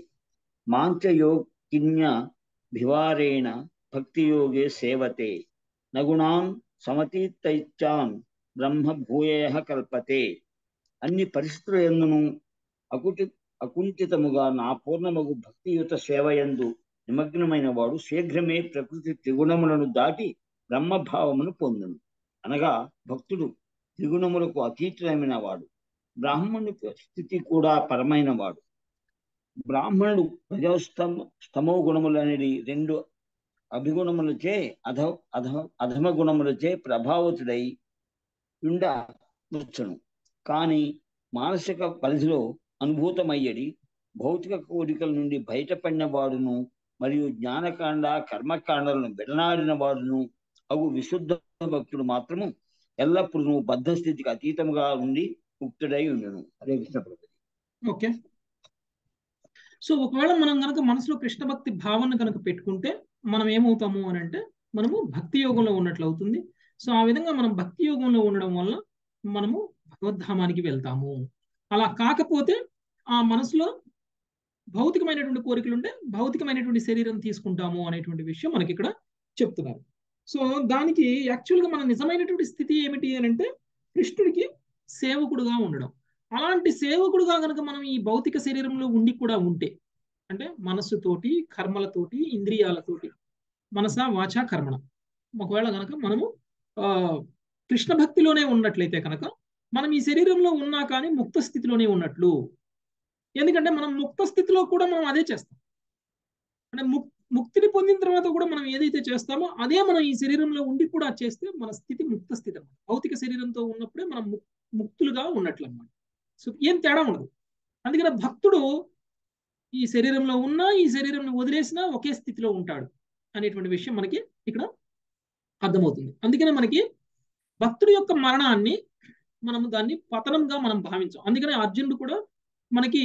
మాంచయోగిన్య భివారేణ భక్తి యోగే సేవతే నగుణాన్ సమతీతైత్యాన్ బ్రహ్మ భూయ కల్పతే అన్ని పరిస్థితుల ఎందును అకుటి అకుంఠితముగా నా పూర్ణమగు భక్తియుత సేవయందు నిమగ్నమైన వాడు శీఘ్రమే ప్రకృతి త్రిగుణములను దాటి బ్రహ్మభావమును పొందును అనగా భక్తుడు త్రిగుణములకు అతీతమైన వాడు బ్రాహ్మణుని స్థితి కూడా పరమైన వాడు బ్రాహ్మణుడు రజోస్తమ స్తమో గుణములనేది రెండు అభిగుణములచే అధ అధ అధమ గుణములచే ప్రభావితుడై ఉండ వచ్చును కానీ మానసిక పరిధిలో అనుభూతమయ్యడి భౌతిక కోరికల నుండి బయటపడిన వాడును మరియు జ్ఞానకాండ కర్మకాండలను విడనాడిన వాడును అవు విశుద్ధ భక్తుడు మాత్రము ఎల్లప్పుడూ బద్ధ స్థితికి అతీతముగా ఉండి ముక్తుడై ఉండును హరే కృష్ణ ప్రభుజీ ఓకే సో ఒకవేళ మనం కనుక మనసులో కృష్ణ భక్తి భావన కనుక పెట్టుకుంటే మనం ఏమవుతాము అని అంటే మనము భక్తి యోగంలో ఉన్నట్లు అవుతుంది సో ఆ విధంగా మనం భక్తి యోగంలో ఉండడం వల్ల మనము భగవద్ధామానికి వెళ్తాము అలా కాకపోతే ఆ మనసులో భౌతికమైనటువంటి కోరికలు ఉంటే భౌతికమైనటువంటి శరీరం తీసుకుంటాము అనేటువంటి విషయం మనకి ఇక్కడ చెప్తున్నారు సో దానికి యాక్చువల్గా మన నిజమైనటువంటి స్థితి ఏమిటి అని అంటే కృష్ణుడికి సేవకుడుగా ఉండడం అలాంటి సేవకుడుగా కనుక మనం ఈ భౌతిక శరీరంలో ఉండి కూడా ఉంటే అంటే మనస్సుతోటి కర్మలతోటి ఇంద్రియాలతోటి మనస వాచ కర్మణ ఒకవేళ కనుక మనము ఆ కృష్ణ భక్తిలోనే ఉన్నట్లయితే కనుక మనం ఈ శరీరంలో ఉన్నా కానీ ముక్త స్థితిలోనే ఉన్నట్లు ఎందుకంటే మనం ముక్త స్థితిలో కూడా మనం అదే చేస్తాం అంటే ముక్ ముక్తిని పొందిన తర్వాత కూడా మనం ఏదైతే చేస్తామో అదే మనం ఈ శరీరంలో ఉండి కూడా చేస్తే మన స్థితి ముక్త స్థితి అన్నమాట భౌతిక శరీరంతో ఉన్నప్పుడే మనం ముక్- ముక్తులుగా ఉన్నట్లు అన్నమాట సో ఏం తేడా ఉండదు అందుకని భక్తుడు ఈ శరీరంలో ఉన్నా ఈ శరీరంని వదిలేసినా ఒకే స్థితిలో ఉంటాడు అనేటువంటి విషయం మనకి ఇక్కడ అర్థమవుతుంది అందుకనే మనకి భక్తుడి యొక్క మరణాన్ని మనం దాన్ని పతనంగా మనం భావించాం అందుకనే అర్జునుడు కూడా మనకి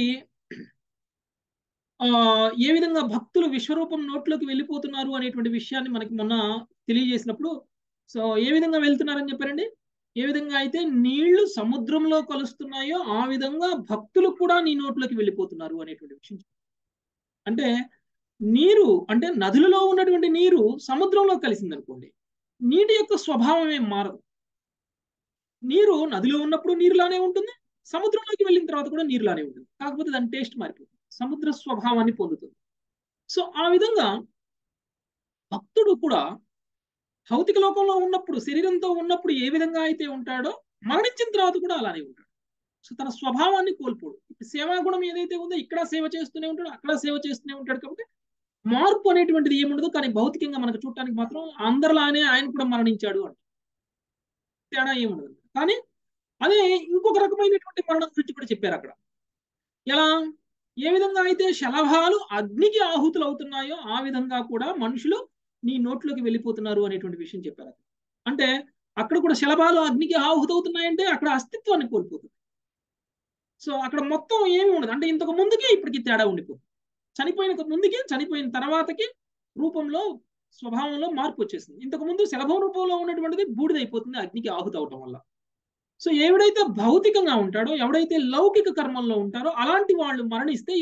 ఆ ఏ విధంగా భక్తులు విశ్వరూపం నోట్లోకి వెళ్ళిపోతున్నారు అనేటువంటి విషయాన్ని మనకి మొన్న తెలియజేసినప్పుడు సో ఏ విధంగా వెళ్తున్నారని చెప్పారండి ఏ విధంగా అయితే నీళ్లు సముద్రంలో కలుస్తున్నాయో ఆ విధంగా భక్తులు కూడా నీ నోట్లోకి వెళ్ళిపోతున్నారు అనేటువంటి విషయం అంటే నీరు అంటే నదులలో ఉన్నటువంటి నీరు సముద్రంలో కలిసింది అనుకోండి నీటి యొక్క స్వభావం ఏం మారదు నీరు నదిలో ఉన్నప్పుడు నీరులానే ఉంటుంది సముద్రంలోకి వెళ్ళిన తర్వాత కూడా నీరులానే ఉంటుంది కాకపోతే దాని టేస్ట్ మారిపోతుంది సముద్ర స్వభావాన్ని పొందుతుంది సో ఆ విధంగా భక్తుడు కూడా భౌతిక లోకంలో ఉన్నప్పుడు శరీరంతో ఉన్నప్పుడు ఏ విధంగా అయితే ఉంటాడో మరణించిన తర్వాత కూడా అలానే ఉంటాడు సో తన స్వభావాన్ని కోల్పోడు ఇప్పుడు సేవా గుణం ఏదైతే ఉందో ఇక్కడ సేవ చేస్తూనే ఉంటాడు అక్కడ సేవ చేస్తూనే ఉంటాడు కాబట్టి మార్పు అనేటువంటిది ఏముండదు కానీ భౌతికంగా మనకు చూడటానికి మాత్రం అందరిలానే ఆయన కూడా మరణించాడు అంట తేడా ఏముండదు కానీ అదే ఇంకొక రకమైనటువంటి మరణం గురించి కూడా చెప్పారు అక్కడ ఎలా ఏ విధంగా అయితే శలభాలు అగ్నికి ఆహుతులు అవుతున్నాయో ఆ విధంగా కూడా మనుషులు నీ నోట్లోకి వెళ్ళిపోతున్నారు అనేటువంటి విషయం చెప్పారు అక్కడ. అంటే అక్కడ కూడా శలభాలు అగ్నికి ఆహుతవుతున్నాయంటే అక్కడ అస్తిత్వాన్ని కోల్పోతుంది సో అక్కడ మొత్తం ఏమి ఉండదు అంటే ఇంతకు ముందుకే ఇప్పటికి తేడా ఉండిపోతుంది చనిపోయిన ముందుకి చనిపోయిన తర్వాతకి రూపంలో స్వభావంలో మార్పు వచ్చేసింది ఇంతకు ముందు శలభం రూపంలో ఉన్నటువంటిది బూడిదైపోతుంది అగ్నికి ఆహుతి అవటం వల్ల సో ఎవడైతే భౌతికంగా ఉంటాడో ఎవడైతే లౌకిక కర్మల్లో ఉంటారో అలాంటి వాళ్ళు మరణిస్తే ఇలా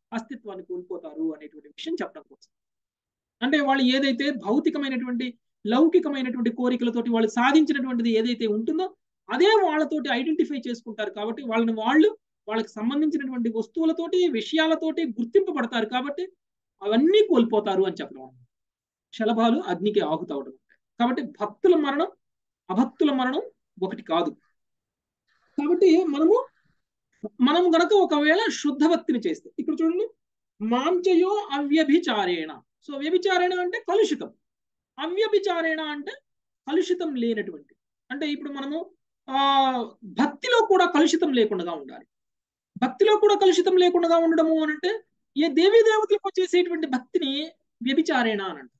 అస్తిత్వాన్ని కోల్పోతారు అనేటువంటి విషయం చెప్పడం కోసం అంటే వాళ్ళు ఏదైతే భౌతికమైనటువంటి లౌకికమైనటువంటి కోరికలతోటి వాళ్ళు సాధించినటువంటిది ఏదైతే ఉంటుందో అదే వాళ్ళతోటి ఐడెంటిఫై చేసుకుంటారు కాబట్టి వాళ్ళని వాళ్ళు వాళ్ళకి సంబంధించినటువంటి వస్తువులతోటి విషయాలతోటి గుర్తింపబడతారు కాబట్టి అవన్నీ కోల్పోతారు అని చెప్పడం శలభాలు అగ్నికి ఆహుతవడం కాబట్టి భక్తుల మరణం అభక్తుల మరణం ఒకటి కాదు కాబట్టి మనము మనం గనక ఒకవేళ శుద్ధ భక్తిని చేస్తే ఇక్కడ చూడండి మాంచయో అవ్యభిచారేణ సో వ్యభిచారేణ అంటే కలుషితం అవ్యభిచారేణ అంటే కలుషితం లేనటువంటి అంటే ఇప్పుడు మనము ఆ భక్తిలో కూడా కలుషితం లేకుండా ఉండాలి భక్తిలో కూడా కలుషితం లేకుండా ఉండడము అని అంటే ఏ దేవీ దేవతలకు చేసేటువంటి భక్తిని వ్యభిచారేణ అని అంటారు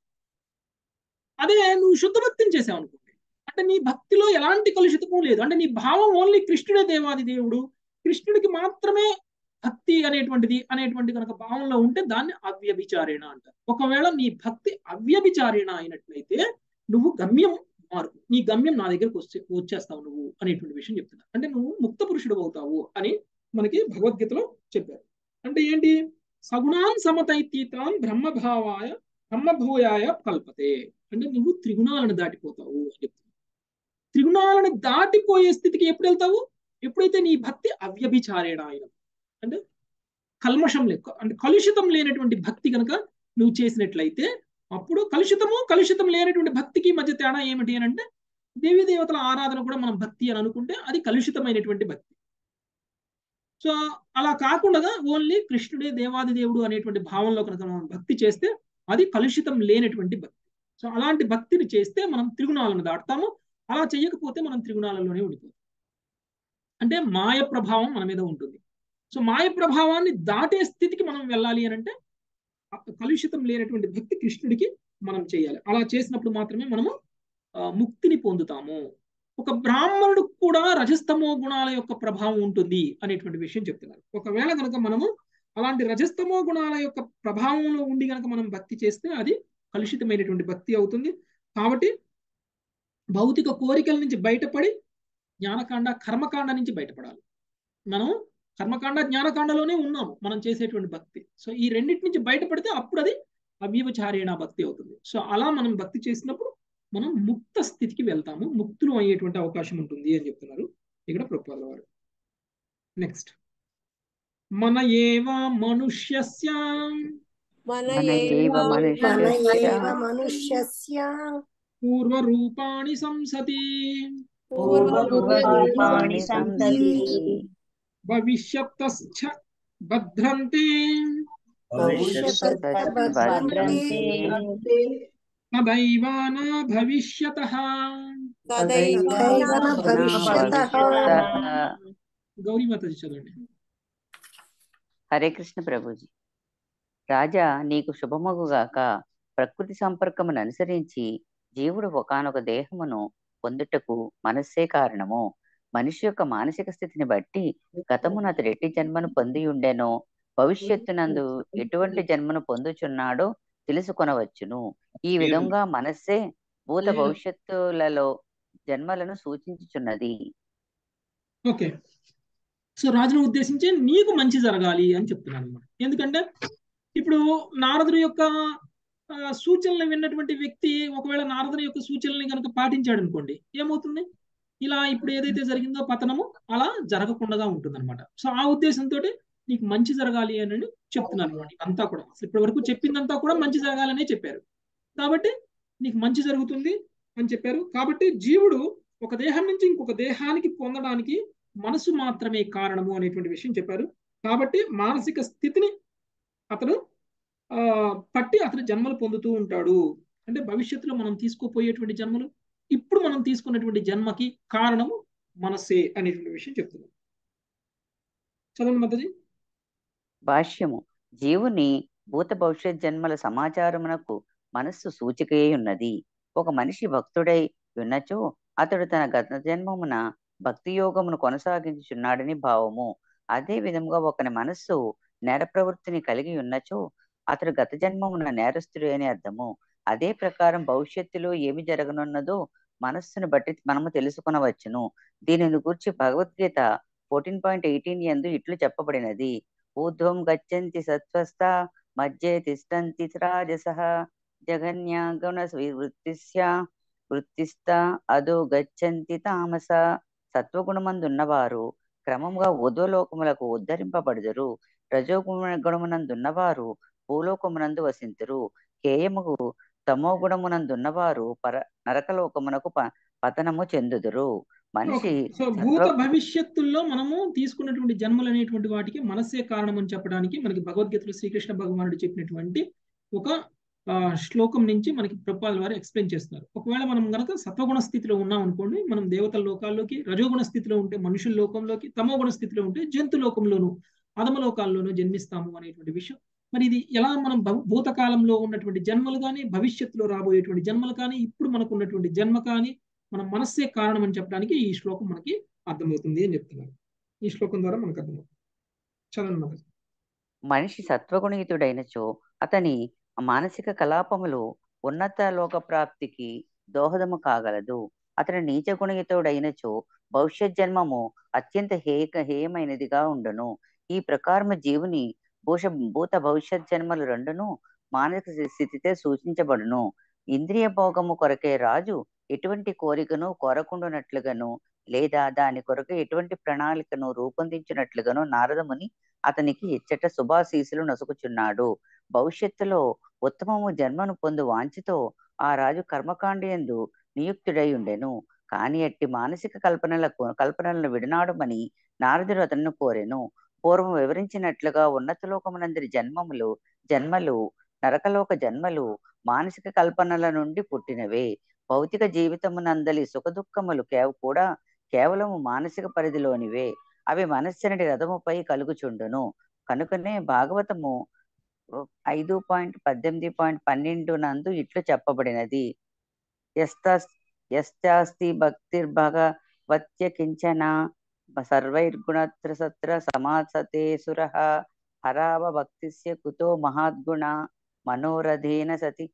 అదే నువ్వు శుద్ధ భక్తిని చేసావు అనుకోండి అంటే నీ భక్తిలో ఎలాంటి కలుషితము లేదు అంటే నీ భావం ఓన్లీ కృష్ణుడే దేవాది దేవుడు కృష్ణుడికి మాత్రమే భక్తి అనేటువంటిది అనేటువంటి కనుక భావంలో ఉంటే దాన్ని అవ్యభిచారేణ అంటారు ఒకవేళ నీ భక్తి అవ్యభిచారేణ అయినట్లయితే నువ్వు గమ్యం మారు నీ గమ్యం నా దగ్గరకు వచ్చే వచ్చేస్తావు నువ్వు అనేటువంటి విషయం చెప్తున్నారు అంటే నువ్వు ముక్త పురుషుడు అవుతావు అని మనకి భగవద్గీతలో చెప్పారు అంటే ఏంటి సగుణాన్ సమతైతీతాన్ బ్రహ్మభావాయ బ్రహ్మభూయాయ కల్పతే అంటే నువ్వు త్రిగుణాలను దాటిపోతావు అని చెప్తున్నావు త్రిగుణాలను దాటిపోయే స్థితికి ఎప్పుడు వెళ్తావు ఎప్పుడైతే నీ భక్తి అవ్యభిచారేణ అయిన అంటే కల్మషం లెక్క అంటే కలుషితం లేనటువంటి భక్తి కనుక నువ్వు చేసినట్లయితే అప్పుడు కలుషితము కలుషితం లేనటువంటి భక్తికి మధ్య తేడా ఏమిటి అని అంటే దేవీ దేవతల ఆరాధన కూడా మనం భక్తి అని అనుకుంటే అది కలుషితమైనటువంటి భక్తి సో అలా కాకుండా ఓన్లీ కృష్ణుడే దేవాది దేవుడు అనేటువంటి భావంలో కనుక మనం భక్తి చేస్తే అది కలుషితం లేనటువంటి భక్తి సో అలాంటి భక్తిని చేస్తే మనం త్రిగుణాలను దాటుతాము అలా చేయకపోతే మనం త్రిగుణాలలోనే ఉండిపోతాం అంటే మాయ ప్రభావం మన మీద ఉంటుంది సో మాయ ప్రభావాన్ని దాటే స్థితికి మనం వెళ్ళాలి అని అంటే కలుషితం లేనటువంటి భక్తి కృష్ణుడికి మనం చేయాలి అలా చేసినప్పుడు మాత్రమే మనము ముక్తిని పొందుతాము ఒక బ్రాహ్మణుడు కూడా రజస్తమో గుణాల యొక్క ప్రభావం ఉంటుంది అనేటువంటి విషయం చెప్తున్నారు ఒకవేళ కనుక మనము అలాంటి రజస్తమో గుణాల యొక్క ప్రభావంలో ఉండి కనుక మనం భక్తి చేస్తే అది కలుషితమైనటువంటి భక్తి అవుతుంది కాబట్టి భౌతిక కోరికల నుంచి బయటపడి జ్ఞానకాండ కర్మకాండ నుంచి బయటపడాలి మనం కర్మకాండ జ్ఞానకాండలోనే ఉన్నాము మనం చేసేటువంటి భక్తి సో ఈ రెండింటి నుంచి బయటపడితే అప్పుడు అది అవ్యవచారేణ భక్తి అవుతుంది సో అలా మనం భక్తి చేసినప్పుడు మనం ముక్త స్థితికి వెళ్తాము ముక్తులు అయ్యేటువంటి అవకాశం ఉంటుంది అని చెప్తున్నారు ఇక్కడ ప్రభుపాద వారు నెక్స్ట్ మన ఏవ మనుష్యస్య మన మన ఏవ ఏవ మన మనుష్యస్య ఏవ మనుష్యస్య పూర్వరూపాణి సంసతి పూర్వరూపాణి సందతి భవిష్యత్తశ్చ భద్రంతే భద్రంతే తదైవాన భవిష్యత తదైవ భవిష్యతః గౌరీ మాతాజీ చదవండి హరే కృష్ణ ప్రభుజీ రాజా నీకు శుభమగుగాక ప్రకృతి సంపర్కమును అనుసరించి జీవుడు ఒకనొక దేహమును పొందుటకు మనస్సే కారణము మనిషి యొక్క మానసిక స్థితిని బట్టి గతమున అతడు ఎట్టి జన్మను పొంది ఉండెనో భవిష్యత్తునందు ఎటువంటి జన్మను పొందుచున్నాడో తెలుసుకొనవచ్చును ఈ విధంగా మనస్సే భూత భవిష్యత్తులలో జన్మలను సూచించుచున్నది ఓకే సో రాజును ఉద్దేశించి నీకు మంచి జరగాలి అని చెప్తున్నాను అనమాట ఎందుకంటే ఇప్పుడు నారదుడి యొక్క ఆ, సూచనలు విన్నటువంటి వ్యక్తి ఒకవేళ నారదుని యొక్క సూచనల్ని కనుక పాటించాడు అనుకోండి ఏమవుతుంది ఇలా ఇప్పుడు ఏదైతే జరిగిందో పతనము అలా జరగకుండా ఉంటుంది అనమాట సో ఆ ఉద్దేశంతో నీకు మంచి జరగాలి అని చెప్తున్నాను అనమాట అంతా కూడా అసలు ఇప్పటి వరకు చెప్పిందంతా కూడా మంచి జరగాలనే చెప్పారు కాబట్టి నీకు మంచి జరుగుతుంది అని చెప్పారు కాబట్టి జీవుడు ఒక దేహం నుంచి ఇంకొక దేహానికి పొందడానికి మనసు మాత్రమే కారణము అనేటువంటి విషయం చెప్పారు కాబట్టి మానసిక స్థితిని అతను ఆ పట్టి అతను జన్మలు పొందుతూ ఉంటాడు అంటే భవిష్యత్తులో మనం తీసుకోపోయేటువంటి జన్మలు ఇప్పుడు మనం తీసుకున్నటువంటి జన్మకి కారణము మనస్సే అనేటువంటి విషయం చెప్తున్నాం చదవండి మద్దజీ భాష్యము జీవుని భూత భవిష్యత్ జన్మల సమాచారమునకు మనస్సు సూచికయే ఉన్నది ఒక మనిషి భక్తుడై ఉన్నచో అతడు తన గత జన్మమున భక్తి యోగమును కొనసాగించుచున్నాడని భావము అదే విధంగా ఒకని మనస్సు నేర ప్రవృత్తిని కలిగి ఉన్నచో అతడు గత జన్మమున నేరస్తుడు అని అర్థము అదే ప్రకారం భవిష్యత్తులో ఏమి జరగనున్నదో మనస్సును బట్టి మనము తెలుసుకొనవచ్చును దీనిని గురించి భగవద్గీత ఫోర్టీన్ పాయింట్ ఎయిటీన్ ఎందు ఇట్లు చెప్పబడినది ఊర్ధ్వం గచ్చంతి సత్వస్థ మధ్యే తిష్టంతి రాజసః జగన్యా గుణ వృత్తిస్య వృత్తిస్థ అదో గచ్చంతి తామస సత్వగుణమందున్నవారు క్రమంగా ఉద్వలోకములకు ఉద్ధరింపబడుదురు రజోగుణ గుణమునందున్నవారు భూలోకమునందు వసింతురు కేయముగు తమో గుణమునందున్నవారు పర నరకలోకమునకు ప పతనము చెందుదురు మనిషి ఓకే సో భూత భవిష్యత్తుల్లో మనము తీసుకున్నటువంటి జన్మలు అనేటువంటి వాటికి మనస్సే కారణం అని చెప్పడానికి మనకి భగవద్గీతలో శ్రీకృష్ణ భగవానుడు చెప్పినటువంటి ఒక ఆ, శ్లోకం నుంచి మనకి ప్రభుపాదుల వారు ఎక్స్ప్లెయిన్ చేస్తున్నారు ఒకవేళ మనం గనక సత్వగుణ స్థితిలో ఉన్నాం అనుకోండి మనం దేవతల లోకాల్లోకి రజోగుణ స్థితిలో ఉంటే మనుషుల లోకంలోకి తమోగుణ స్థితిలో ఉంటే జంతు లోకంలోను అధమ లోకాల్లోనూ జన్మిస్తాము అనేటువంటి విషయం మరి ఇది ఎలా మనం భూ- భూతకాలంలో ఉన్నటువంటి జన్మలు కానీ భవిష్యత్తులో రాబోయేటువంటి జన్మలు కానీ ఇప్పుడు మనకు ఉన్నటువంటి జన్మ కానీ మన మనస్సే కారణం అని చెప్పడానికి ఈ శ్లోకం మనకి అర్థమవుతుంది అని చెప్తున్నారు ఈ శ్లోకం ద్వారా మనకు అర్థమవుతుంది చదవండి మాతాజీ. మనిషి సత్వగుణయుతుడైనచో అతని మానసిక కలాపములు ఉన్నత లోక ప్రాప్తికి దోహదము కాగలదు అతని నీచ గుణయుతుడైనచో భవిష్యత్ జన్మము అత్యంత హేయ హేయమైనదిగా ఉండును ఈ ప్రకారము జీవుని భూష భూత భవిష్యత్ జన్మలు రెండును మానసిక స్థితితే సూచించబడును ఇంద్రియ భోగము కొరకే రాజు ఎటువంటి కోరికను కోరకుండానట్లుగాను లేదా దాని కొరకు ఎటువంటి ప్రణాళికను రూపొందించినట్లుగాను నారదముని అతనికి ఇచ్చట శుభాశీసులు నసుకుచున్నాడు భవిష్యత్తులో ఉత్తమము జన్మను పొందు వాంఛతో ఆ రాజు కర్మకాండయందు నియుక్తుడై ఉండెను కాని అట్టి మానసిక కల్పనలకు కల్పనలను విడనాడమని నారదుడు అతన్ని కోరెను పూర్వం వివరించినట్లుగా ఉన్నతలోకమునందరి జన్మములు జన్మలు నరకలోక జన్మలు మానసిక కల్పనల నుండి పుట్టినవే భౌతిక జీవితమునందలి సుఖదుఖములు కేవ కూడా కేవలము మానసిక పరిధిలోనివే అవి మనస్సునటి రథముపై కలుగుచుండును కనుకనే భాగవతము ఐదు పాయింట్ పద్దెనిమిది పాయింట్ పన్నెండు నందు ఇట్లు చెప్పబడినది ఎస్తస్ ఎస్యాస్తి భక్తిర్భగవత్య కించన సర్వైర్గుణత్ర సత్ర సమాసతే సురః హరావ భక్తిస్య కుతో మహాద్గుణ మనోరథేన సతి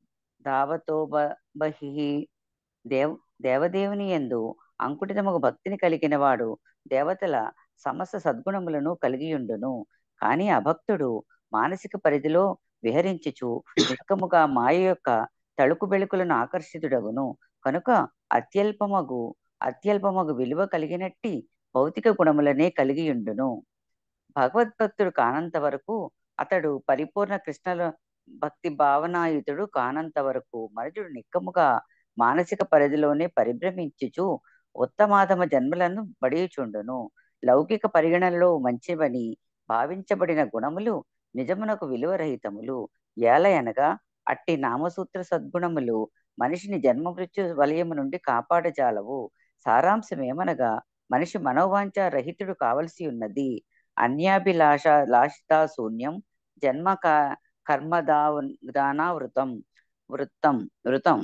ధావతో బ- బహిః దేవ్ దేవదేవుని యందు అంకుటితముగు భక్తిని కలిగిన వాడు దేవతల సమస్త సద్గుణములను కలిగియుండును కాని అభక్తుడు మానసిక పరిధిలో విహరించుచు నిక్కముగా మాయ యొక్క తళుకు బెళుకులను ఆకర్షితుడగును కనుక అత్యల్పమగు అత్యల్పమగు విలువ కలిగినట్టి భౌతిక గుణములనే కలిగియుండును భగవద్భక్తుడు కానంత వరకు అతడు పరిపూర్ణ కృష్ణల భక్తి భావనాయుతుడు కానంత వరకు మనుషుడు నిక్కముగా మానసిక పరిధిలోనే పరిభ్రమించుచు ఉత్తమాధమ జన్మలను బడియుచుండును లౌకిక పరిగణనలో మంచివని భావించబడిన గుణములు నిజమునకు విలువరహితములు ఏలయనగా అట్టి నామసూత్ర సద్గుణములు మనిషిని జన్మ మృత్యు వలయము నుండి కాపాడజాలవు సారాంశం ఏమనగా మనిషి మనోవాంఛ రహితుడు కావలసి ఉన్నది అన్యాభిలాష లాషితా శూన్యం జన్మ క- కర్మదా దానావృతం వృత్తం వృతం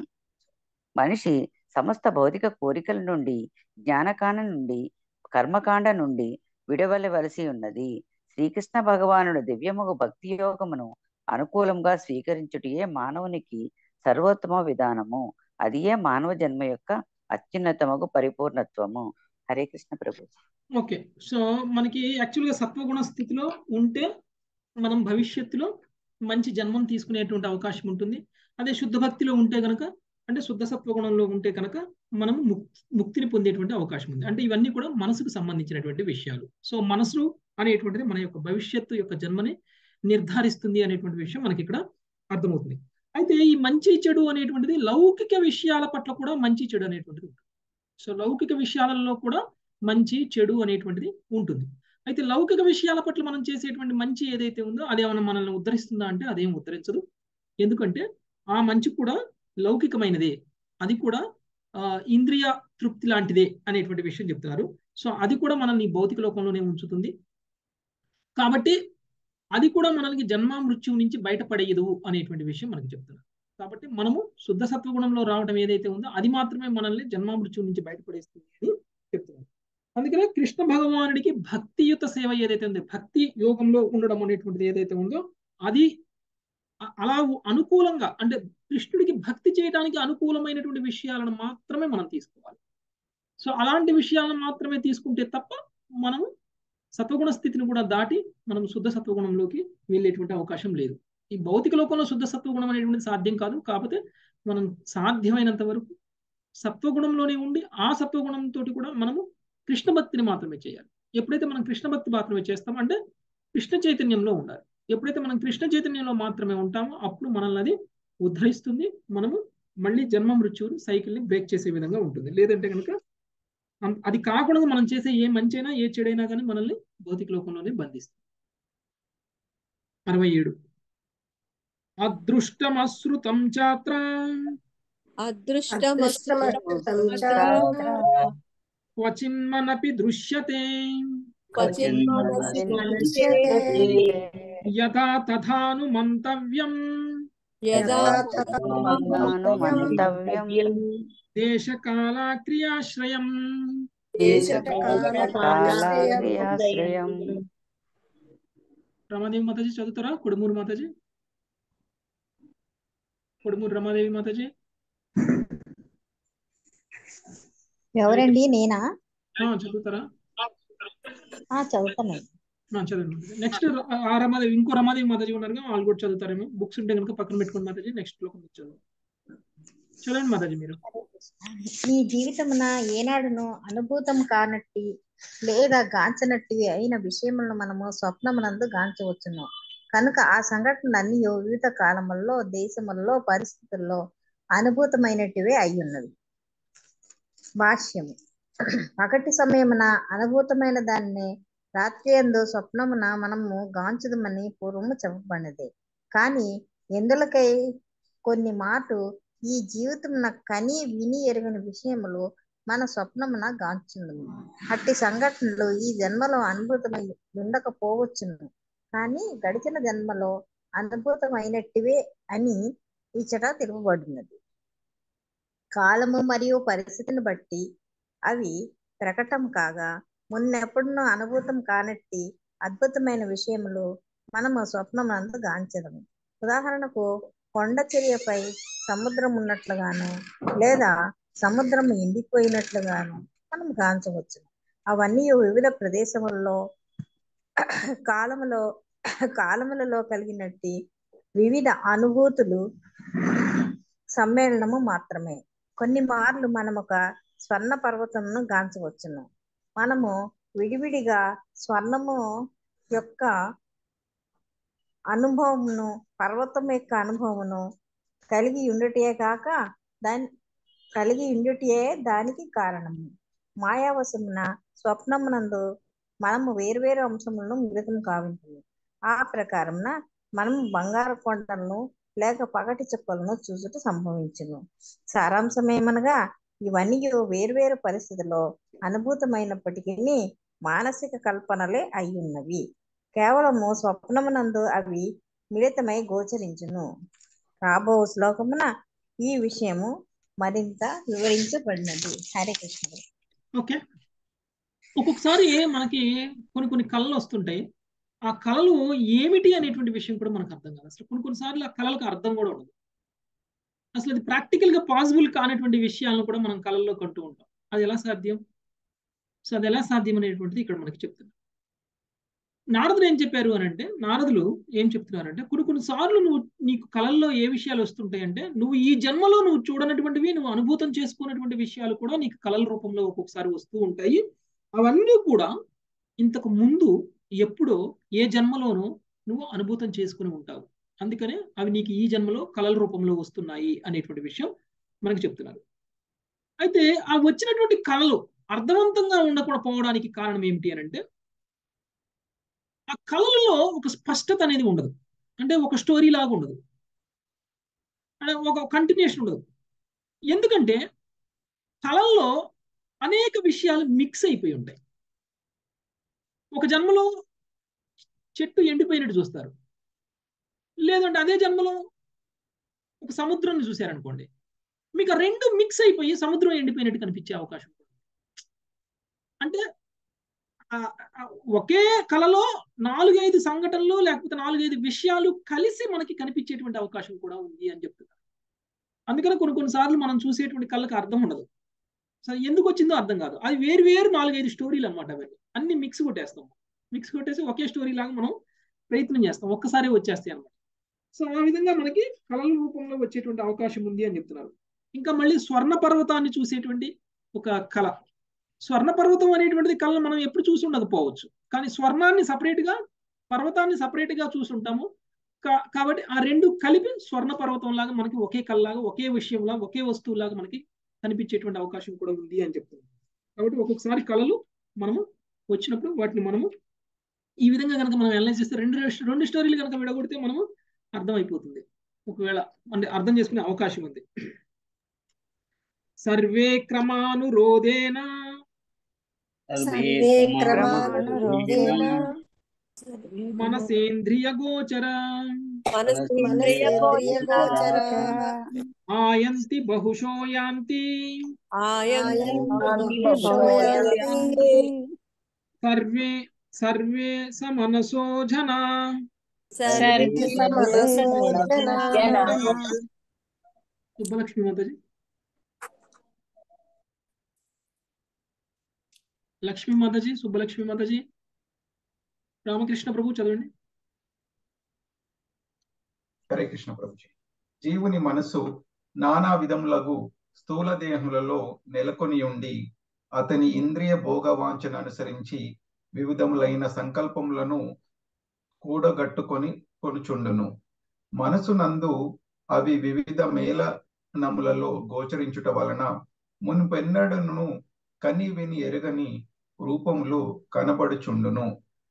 మనిషి సమస్త భౌతిక కోరికల నుండి జ్ఞానకాండ నుండి కర్మకాండ నుండి విడవలవలసి ఉన్నది శ్రీకృష్ణ భగవానుడు దివ్యముగు భక్తి యోగమును అనుకూలంగా స్వీకరించుటయే మానవునికి సర్వోత్తమ విధానము అదియే మానవ జన్మ యొక్క అత్యున్నతమగు పరిపూర్ణత్వము హరే కృష్ణ ప్రభు ఓకే సో మనకి యాక్చువల్గా సత్వగుణ స్థితిలో ఉంటే మనం భవిష్యత్తులో మంచి జన్మం తీసుకునేటువంటి అవకాశం ఉంటుంది అదే శుద్ధ భక్తిలో ఉంటే కనుక అంటే శుద్ధ సత్వగుణంలో ఉంటే కనుక మనం ముక్ ముక్తిని పొందేటువంటి అవకాశం ఉంది అంటే ఇవన్నీ కూడా మనసుకు సంబంధించినటువంటి విషయాలు సో మనసు అనేటువంటిది మన యొక్క భవిష్యత్తు యొక్క జన్మని నిర్ధారిస్తుంది అనేటువంటి విషయం మనకి ఇక్కడ అర్థమవుతుంది అయితే ఈ మంచి చెడు అనేటువంటిది లౌకిక విషయాల పట్ల కూడా మంచి చెడు అనేటువంటిది ఉంటుంది సో లౌకిక విషయాలలో కూడా మంచి చెడు అనేటువంటిది ఉంటుంది అయితే లౌకిక విషయాల పట్ల మనం చేసేటువంటి మంచి ఏదైతే ఉందో అది ఏమైనా మనల్ని ఉద్ధరిస్తుందా అంటే అదేం ఉద్ధరించదు ఎందుకంటే ఆ మంచి కూడా లౌకికమైనదే అది కూడా ఆ, ఇంద్రియ తృప్తి లాంటిదే అనేటువంటి విషయం చెప్తున్నారు సో అది కూడా మనల్ని భౌతిక లోకంలోనే ఉంచుతుంది కాబట్టి అది కూడా మనల్ని జన్మ మృత్యువు నుంచి బయటపడేయదు అనేటువంటి విషయం మనకి చెప్తున్నారు కాబట్టి మనము శుద్ధ సత్వగుణంలో రావడం ఏదైతే ఉందో అది మాత్రమే మనల్ని జన్మ మృత్యువు నుంచి బయటపడేస్తుంది అని చెప్తున్నారు అందుకనే కృష్ణ భగవానుడికి భక్తియుత సేవ ఏదైతే ఉందో భక్తి యోగంలో ఉండడం అనేటువంటిది ఏదైతే ఉందో అది అ- అలా అనుకూలంగా అంటే కృష్ణుడికి భక్తి చేయడానికి అనుకూలమైనటువంటి విషయాలను మాత్రమే మనం తీసుకోవాలి సో అలాంటి విషయాలను మాత్రమే తీసుకుంటే తప్ప మనము సత్వగుణ స్థితిని కూడా దాటి మనం శుద్ధ సత్వగుణంలోకి వెళ్ళేటువంటి అవకాశం లేదు ఈ భౌతిక లోకంలో శుద్ధ సత్వగుణం అనేటువంటిది సాధ్యం కాదు కాకపోతే మనం సాధ్యమైనంత వరకు సత్వగుణంలోనే ఉండి ఆ సత్వగుణంతో కూడా మనము కృష్ణ భక్తిని మాత్రమే చేయాలి ఎప్పుడైతే మనం కృష్ణ భక్తి మాత్రమే చేస్తాం అంటే కృష్ణ చైతన్యంలో ఉండాలి ఎప్పుడైతే మనం కృష్ణ చైతన్యంలో మాత్రమే ఉంటామో అప్పుడు మనల్ని అది ఉద్ధరిస్తుంది మనము మళ్ళీ జన్మ మృత్యువుని సైకిల్ని బ్రేక్ చేసే విధంగా ఉంటుంది లేదంటే కనుక అం- అది కాకుండా మనం చేసే ఏ మంచి అయినా ఏ చెడైనా కానీ మనల్ని భౌతిక లోకంలోనే బంధిస్తుంది అరవై ఏడు అదృష్టమశ్రుతం చాత్ర అదృష్టమశ్రుతం చాత్ర క్వచిన్మనపి దృశ్యతే క్వచిన్మనసి దృశ్యతే. యథా తథాను మంతవ్యం యథా తథాను మంతవ్యం దేశకాల క్రియాశ్రయం కాలాశ్రయం రమాదేవి మాతాజీ చదువుతారా కొడుమూరు మాతాజీ కొడుమూరు రమాదేవి మాతాజీ ఎవరండి నేనా ఆ, చదువుతారా ఆ చదువుతాను ఆ, చదవండి నెక్స్ట్ ఆ రమాదేవి ఇంకో రమాదేవి మాతాజీ ఉన్నారు కదా, వాళ్ళు కూడా చదువుతారేమో బుక్స్ ఉంటే కనుక పక్కన పెట్టుకోండి మాతాజీ నెక్స్ట్ లో చదువు చదవండి మాతాజీ మీరు నీ జీవితమున ఏనాడును అనుభూతం కానట్టి లేదా గాంచనట్టివి అయిన విషయములను మనము స్వప్నమునందు గాంచవచ్చును కనుక ఆ సంఘటనలన్నీ వివిధ కాలముల్లో దేశముల్లో పరిస్థితుల్లో అనుభూతమైనటివే అయి ఉన్నవి భాష్యము పగటి సమయమున అనుభూతమైన దాన్ని రాత్రి అందు స్వప్నమున మనము గాంచుదమని పూర్వము చెప్పబడినది కానీ ఎందులకై కొన్ని మాట ఈ జీవితమున కని విని ఎరుగని విషయములు మన స్వప్నమున గాంచుండును అట్టి సంఘటనలు ఈ జన్మలో అనుభూతమై ఉండకపోవచ్చును కానీ గడిచిన జన్మలో అనుభూతమైనట్టివే అని ఇచ్చట తెలుపబడినది కాలము మరియు పరిస్థితిని బట్టి అవి ప్రకటం కాగా మున్నెప్పుడునూ అనుభూతం కానట్టి అద్భుతమైన విషయములు మనము స్వప్నమందు గాంచదము ఉదాహరణకు కొండ చర్యపై సముద్రం ఉన్నట్లుగాను లేదా సముద్రం ఎండిపోయినట్లుగాను మనం గాంచవచ్చు అవన్నీ వివిధ ప్రదేశములలో కాలములో కాలములలో కలిగినట్టి వివిధ అనుభూతులు సమ్మేళనము మాత్రమే కొన్ని మార్లు మనం ఒక స్వర్ణ పర్వతమును గాంచవచ్చును మనము విడివిడిగా స్వర్ణము యొక్క అనుభవమును పర్వతం యొక్క అనుభవమును కలిగి ఉండుటే కాక దాని కలిగి ఉండుటే దానికి కారణము మాయావశమున స్వప్నమునందు మనము వేర్వేరు అంశములను మిళితం కావింటుంది ఆ ప్రకారమున మనము బంగారు కొండలను లేక పగటి చుక్కలను చూసుట సంభవించును సారాంశం ఏమనగా ఇవన్నీ వేర్వేరు పరిస్థితుల్లో అనుభూతమైనప్పటికీ మానసిక కల్పనలే అయి ఉన్నవి కేవలము స్వప్నమునందు అవి మిళితమై గోచరించును రాబో శ్లోకమున ఈ విషయము మరింత వివరించబడినది హరే కృష్ణ ఓకే ఒక్కొక్కసారి మనకి కొన్ని కొన్ని కళలు వస్తుంటాయి ఆ కళలు ఏమిటి అనేటువంటి విషయం కూడా మనకు అర్థం కాదు అసలు కొన్ని కొన్నిసార్లు ఆ కళలకు అర్థం కూడా ఉండదు అసలు అది ప్రాక్టికల్ గా పాసిబుల్ కానటువంటి విషయాలను కూడా మనం కళల్లో కంటూ ఉంటాం అది ఎలా సాధ్యం సో అది ఎలా సాధ్యం అనేటువంటిది ఇక్కడ మనకి చెప్తున్నారు నారదులు ఏం చెప్పారు అని అంటే నారదులు ఏం చెప్తున్నారంటే కొన్ని కొన్ని సార్లు నువ్వు నీకు కళల్లో ఏ విషయాలు వస్తుంటాయి అంటే నువ్వు ఈ జన్మలో నువ్వు చూడనటువంటివి నువ్వు అనుభూతం చేసుకున్నటువంటి విషయాలు కూడా నీకు కళల రూపంలో ఒక్కొక్కసారి వస్తూ ఉంటాయి అవన్నీ కూడా ఇంతకు ముందు ఎప్పుడో ఏ జన్మలోనో నువ్వు అనుభూతం చేసుకుని ఉంటావు అందుకనే అవి నీకు ఈ జన్మలో కళల రూపంలో వస్తున్నాయి అనేటువంటి విషయం మనకు చెప్తున్నారు అయితే ఆ వచ్చినటువంటి కళలు అర్థవంతంగా ఉండకపోవడానికి కారణం ఏమిటి అని అంటే ఆ కళలలో ఒక స్పష్టత అనేది ఉండదు అంటే ఒక స్టోరీ లాగా ఉండదు అంటే ఒక కంటిన్యూషన్ ఉండదు ఎందుకంటే కళల్లో అనేక విషయాలు మిక్స్ అయిపోయి ఉంటాయి ఒక జన్మలో చెట్టు ఎండిపోయినట్టు చూస్తారు లేదంటే అదే జన్మలో ఒక సముద్రాన్ని చూశారనుకోండి మీకు ఆ రెండు మిక్స్ అయిపోయి సముద్రం ఎండిపోయినట్టు కనిపించే అవకాశం ఉంది. అంటే ఆ- ఆ ఒకే కళలో నాలుగైదు సంఘటనలు లేకపోతే నాలుగైదు విషయాలు కలిసి మనకి కనిపించేటువంటి అవకాశం కూడా ఉంది అని చెప్తున్నారు అందుకని కొన్ని కొన్నిసార్లు మనం చూసేటువంటి కళ్ళకి అర్థం ఉండదు సో ఎందుకు వచ్చిందో అర్థం కాదు అది వేరు వేరు నాలుగైదు స్టోరీలు అనమాట అవన్నీ అన్ని మిక్స్ కొట్టేస్తాం మిక్స్ కొట్టేసి ఒకే స్టోరీ లాగా మనం ప్రయత్నం చేస్తాం ఒక్కసారి వచ్చేస్తాయి అనమాట సో ఆ విధంగా మనకి కళల రూపంలో వచ్చేటువంటి అవకాశం ఉంది అని చెప్తున్నారు ఇంకా మళ్ళీ స్వర్ణ పర్వతాన్ని చూసేటువంటి ఒక కళ స్వర్ణ పర్వతం అనేటువంటిది కళను మనం ఎప్పుడు చూసి ఉండకపోవచ్చు కానీ స్వర్ణాన్ని సపరేట్ గా పర్వతాన్ని సపరేట్ గా చూసుంటాము కా- కాబట్టి ఆ రెండు కలిపి స్వర్ణ పర్వతం లాగా మనకి ఒకే కళ్ళలాగా ఒకే విషయంలా ఒకే వస్తువులాగా మనకి కనిపించేటువంటి అవకాశం కూడా ఉంది అని చెప్తున్నాం కాబట్టి ఒక్కొక్కసారి కళలు మనము వచ్చినప్పుడు వాటిని మనము ఈ విధంగా కనుక మనం అనలైజ్ చేస్తే రెండు రెండు స్టోరీలు కనుక విడగొడితే మనము అర్థమైపోతుంది ఒకవేళ అంటే అర్థం చేసుకునే అవకాశం ఉంది సర్వే క్రమానురోధేన సర్వే క్రమానురోధేన మనసేంద్రియ గోచర మనసేంద్రియ గోచర ఆయంతి బహుశో యాంతి ఆయంతి బహుశోయంతి సర్వే సర్వే సమనసో జనా సర్వే సమనసోజనా సుబ్బలక్ష్మి మాతాజీ లక్ష్మీ మాతాజీ సుబ్బలక్ష్మి మాతాజీ రామకృష్ణ ప్రభు చదవండి హరే కృష్ణ ప్రభుజీ జీవుని మనసు నానా విధములగు స్థూల దేహములలో నెలకొని ఉండి అతని ఇంద్రియ భోగవాంఛను అనుసరించి వివిధములైన సంకల్పములను కూడగట్టుకొని కొనుచుండును మనసునందు అవి వివిధ మేళనములలో గోచరించుట వలన మునుపెన్నడను కని విని ఎరుగని రూపములు కనబడుచుండును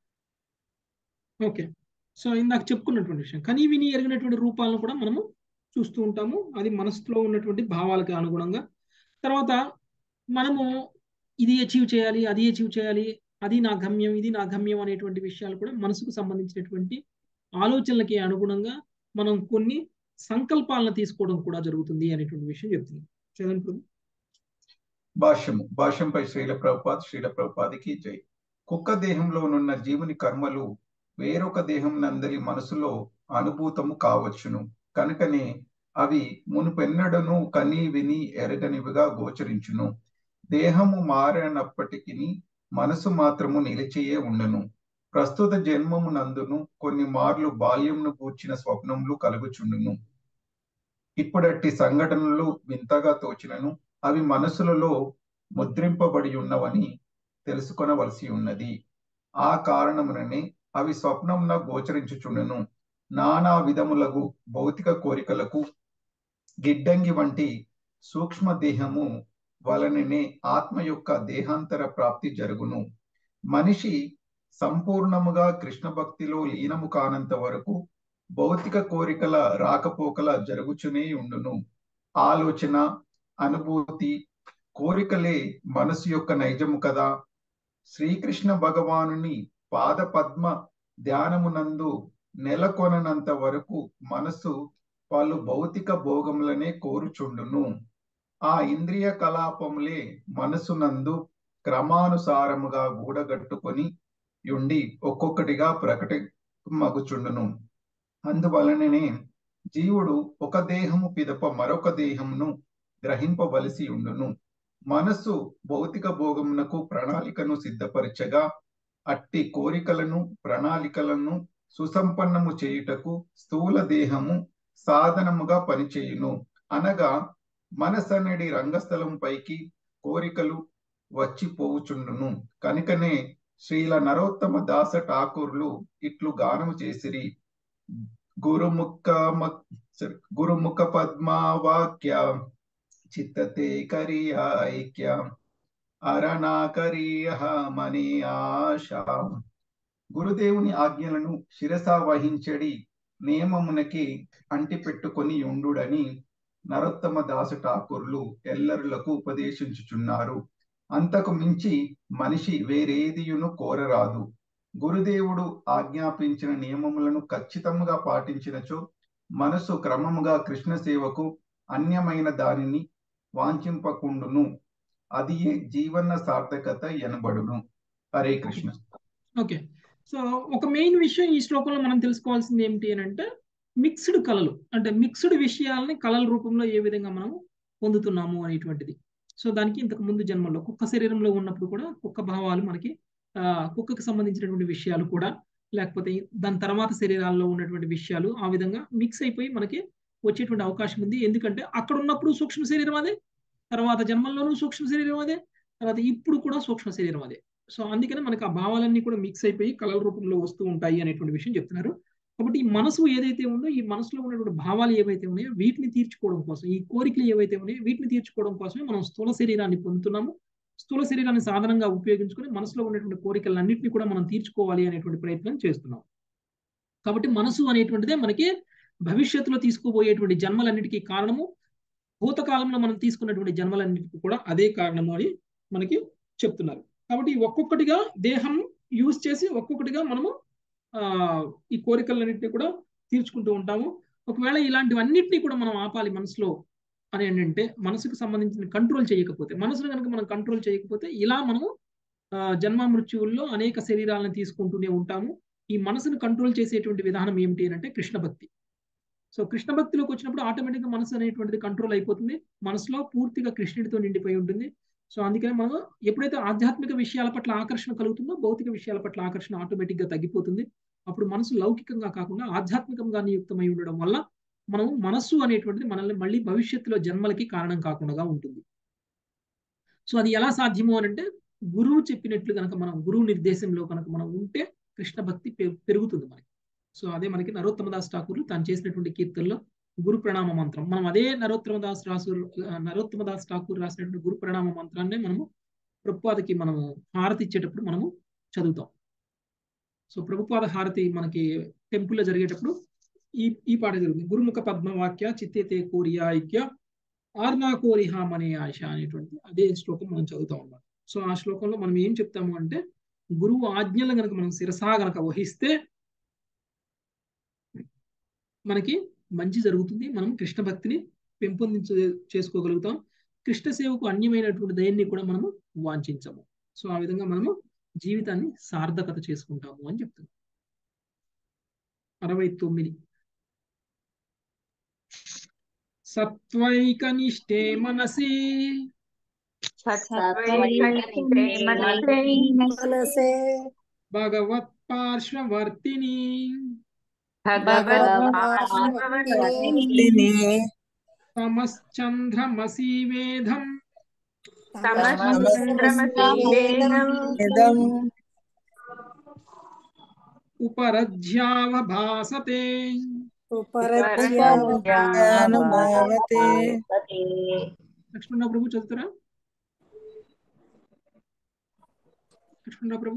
ఓకే సో ఇందాక చెప్పుకున్నటువంటి విషయం కనీ విని ఎరిగినటువంటి రూపాలను కూడా మనము చూస్తూ ఉంటాము అది మనసులో ఉన్నటువంటి భావాలకు అనుగుణంగా తర్వాత మనము ఇది అచీవ్ చేయాలి అది అచీవ్ చేయాలి అది నా గమ్యం ఇది నా గమ్యం అనేటువంటి విషయాలు కూడా మనసుకు సంబంధించినటువంటి ఆలోచనలకి అనుగుణంగా మనం కొన్ని సంకల్పాలను తీసుకోవడం కూడా జరుగుతుంది అనేటువంటి విషయం చెప్తుంది చదవండి ప్రభు. భాష్యము భాష్యంపై శ్రీల ప్రభుపాద్ శ్రీల ప్రభుపాదికి జై కుక్క దేహంలోనున్న జీవుని కర్మలు వేరొక దేహం నందరి మనసులో అనుభూతము కావచ్చును కనుకనే అవి మునుపెన్నడను కని విని ఎరగనివిగా గోచరించును దేహము మారినప్పటికీ మనసు మాత్రము నిలిచియే ఉండను ప్రస్తుత జన్మము నందును కొన్ని మార్లు బాల్యంను కూర్చిన స్వప్నములు కలుగుచుండును ఇప్పుడట్టి సంఘటనలు వింతగా తోచినను అవి మనసులలో ముద్రింపబడి ఉన్నవని తెలుసుకొనవలసి ఉన్నది ఆ కారణముననే అవి స్వప్నమున గోచరించుచుండును నానా విధములగు భౌతిక కోరికలకు గిడ్డంగి వంటి సూక్ష్మ దేహము వలననే ఆత్మ యొక్క దేహాంతర ప్రాప్తి జరుగును మనిషి సంపూర్ణముగా కృష్ణ భక్తిలో లీనము కానంత వరకు భౌతిక కోరికల రాకపోకల జరుగుచునే ఉండును ఆలోచన అనుభూతి కోరికలే మనసు యొక్క నైజము కదా శ్రీకృష్ణ భగవానుని పాద పద్మ ధ్యానమునందు నెలకొననంత వరకు మనసు వాళ్ళు భౌతిక భోగములనే కోరుచుండును ఆ ఇంద్రియ కలాపములే మనసునందు క్రమానుసారముగా గూడగట్టుకొని ఉండి ఒక్కొక్కటిగా ప్రకటి మగుచుండును అందువలననే జీవుడు ఒక దేహము పిదప మరొక దేహమును గ్రహింపవలసి ఉండును మనస్సు భౌతిక భోగమునకు ప్రణాళికను సిద్ధపరచగా అట్టి కోరికలను ప్రణాళికలను సుసంపన్నము చేయుటకు స్థూల దేహము సాధనముగా పనిచేయును అనగా మనసనడి రంగస్థలం పైకి కోరికలు వచ్చిపోవుచుండును కనుకనే శ్రీల నరోత్తమ దాస ఠాకూర్లు ఇట్లు గానము చేసిరి గురుముఖ గురుముఖ పద్మావాక్య చిత్తతే కరియ ఐక్య అరణా కరియ మని ఆశ గురుదేవుని ఆజ్ఞలను శిరస వహించడి నియమమునకి అంటిపెట్టుకొని ఉండుడని నరోత్తమ దాసు ఠాకూర్లు ఎల్లరులకు ఉపదేశించుచున్నారు అంతకు మించి మనిషి వేరేదియును కోరరాదు గురుదేవుడు ఆజ్ఞాపించిన నియమములను ఖచ్చితంగా పాటించినచో మనసు క్రమముగా కృష్ణ సేవకు అన్యమైన దానిని వాంఛింపకుండును అది జీవన సార్థకత ఎనబడును హరే కృష్ణ ఓకే సో ఒక మెయిన్ విషయం ఈ శ్లోకంలో మనం తెలుసుకోవాల్సింది ఏమిటి అని అంటే మిక్స్డ్ కళలు అంటే మిక్స్డ్ విషయాలని కళల రూపంలో ఏ విధంగా మనం పొందుతున్నాము అనేటువంటిది సో దానికి ఇంతకు ముందు జన్మలో కుక్క శరీరంలో ఉన్నప్పుడు కూడా కుక్క భావాలు మనకి ఆ, కుక్కకు సంబంధించినటువంటి విషయాలు కూడా లేకపోతే దాని తర్వాత శరీరాల్లో ఉన్నటువంటి విషయాలు ఆ విధంగా మిక్స్ అయిపోయి మనకి వచ్చేటువంటి అవకాశం ఉంది ఎందుకంటే అక్కడ ఉన్నప్పుడు సూక్ష్మ శరీరం అదే తర్వాత జన్మల్లోనూ సూక్ష్మ శరీరం అదే తర్వాత ఇప్పుడు కూడా సూక్ష్మ శరీరం అదే సో అందుకనే మనకి ఆ భావాలన్నీ కూడా మిక్స్ అయిపోయి కళల రూపంలో వస్తూ ఉంటాయి అనేటువంటి విషయం చెప్తున్నారు కాబట్టి ఈ మనసు ఏదైతే ఉందో ఈ మనసులో ఉన్నటువంటి భావాలు ఏవైతే ఉన్నాయో వీటిని తీర్చుకోవడం కోసం ఈ కోరికలు ఏవైతే ఉన్నాయో వీటిని తీర్చుకోవడం కోసమే మనం స్థూల శరీరాన్ని పొందుతున్నాము స్థూల శరీరాన్ని సాధనంగా ఉపయోగించుకొని మనసులో ఉన్నటువంటి కోరికలన్నింటినీ కూడా మనం తీర్చుకోవాలి అనేటువంటి ప్రయత్నం చేస్తున్నాం కాబట్టి మనసు అనేటువంటిదే మనకి భవిష్యత్తులో తీసుకోబోయేటువంటి జన్మలన్నిటికీ కారణము భూతకాలంలో మనం తీసుకున్నటువంటి జన్మలన్నిటికీ కూడా అదే కారణము అని మనకి చెప్తున్నారు కాబట్టి ఒక్కొక్కటిగా దేహం యూజ్ చేసి ఒక్కొక్కటిగా మనము ఆ ఈ కోరికలన్నింటినీ కూడా తీర్చుకుంటూ ఉంటాము ఒకవేళ ఇలాంటివన్నిటినీ కూడా మనం ఆపాలి మనసులో అని ఏంటంటే మనసుకు సంబంధించిన కంట్రోల్ చేయకపోతే మనసును కనుక మనం కంట్రోల్ చేయకపోతే ఇలా మనము ఆ, జన్మ మృత్యువుల్లో అనేక శరీరాలను తీసుకుంటూనే ఉంటాము ఈ మనసును కంట్రోల్ చేసేటువంటి విధానం ఏమిటి అని అంటే కృష్ణ భక్తి సో కృష్ణ భక్తిలోకి వచ్చినప్పుడు ఆటోమేటిక్గా మనసు అనేటువంటిది కంట్రోల్ అయిపోతుంది మనసులో పూర్తిగా కృష్ణుడితో నిండిపోయి ఉంటుంది సో అందుకని మనం ఎప్పుడైతే ఆధ్యాత్మిక విషయాల పట్ల ఆకర్షణ కలుగుతుందో భౌతిక విషయాల పట్ల ఆకర్షణ ఆటోమేటిక్గా తగ్గిపోతుంది అప్పుడు మనసు లౌకికంగా కాకుండా ఆధ్యాత్మికంగా నియుక్తమై ఉండడం వల్ల మనం మనస్సు అనేటువంటిది మనల్ని మళ్ళీ భవిష్యత్తులో జన్మలకి కారణం కాకుండా ఉంటుంది సో అది ఎలా సాధ్యము అని అంటే గురువు చెప్పినట్లు కనుక మనం గురువు నిర్దేశంలో కనుక మనం ఉంటే కృష్ణ భక్తి పె- పెరుగుతుంది మనకి సో అదే మనకి నరోత్తమదాస్ ఠాకూర్ తాను చేసినటువంటి కీర్తనలో గురు ప్రణామ మంత్రం మనం అదే నరోత్తమదాస్ రాసు నరోత్తమదాస్ ఠాకూర్ రాసినటువంటి గురు ప్రణామ మంత్రాన్ని మనము ప్రభుపాదకి మనము హారతి ఇచ్చేటప్పుడు మనము చదువుతాం సో ప్రభుపాద హారతి మనకి టెంపుల్లో జరిగేటప్పుడు ఈ ఈ పాట జరుగుతుంది గురుముఖ పద్మవాక్య చిత్తేతే కోరియా ఐక్య ఆర్నా కోరిహా మనే ఆశ అనేటువంటి అదే శ్లోకం మనం చదువుతాం అన్నమాట సో ఆ శ్లోకంలో మనం ఏం చెప్తాము అంటే గురువు ఆజ్ఞలను గనక మనం శిరసా గనక వహిస్తే మనకి మంచి జరుగుతుంది మనం కృష్ణ భక్తిని పెంపొందించ చేసుకోగలుగుతాం కృష్ణ సేవకు అన్యమైనటువంటి దయాన్ని కూడా మనము వాంఛించము సో ఆ విధంగా మనము జీవితాన్ని సార్థకత చేసుకుంటాము అని చెప్తున్నాం అరవై తొమ్మిది సత్వైకనిష్టే మనసి మనసే భగవత్ పార్శ్వవర్తిని తమశ్చంద్రమసి వేదం ఉపరజ్యావభాసతే అనుభావతే లక్ష్మణ ప్రభు చదువుతారా లక్ష్మణ ప్రభు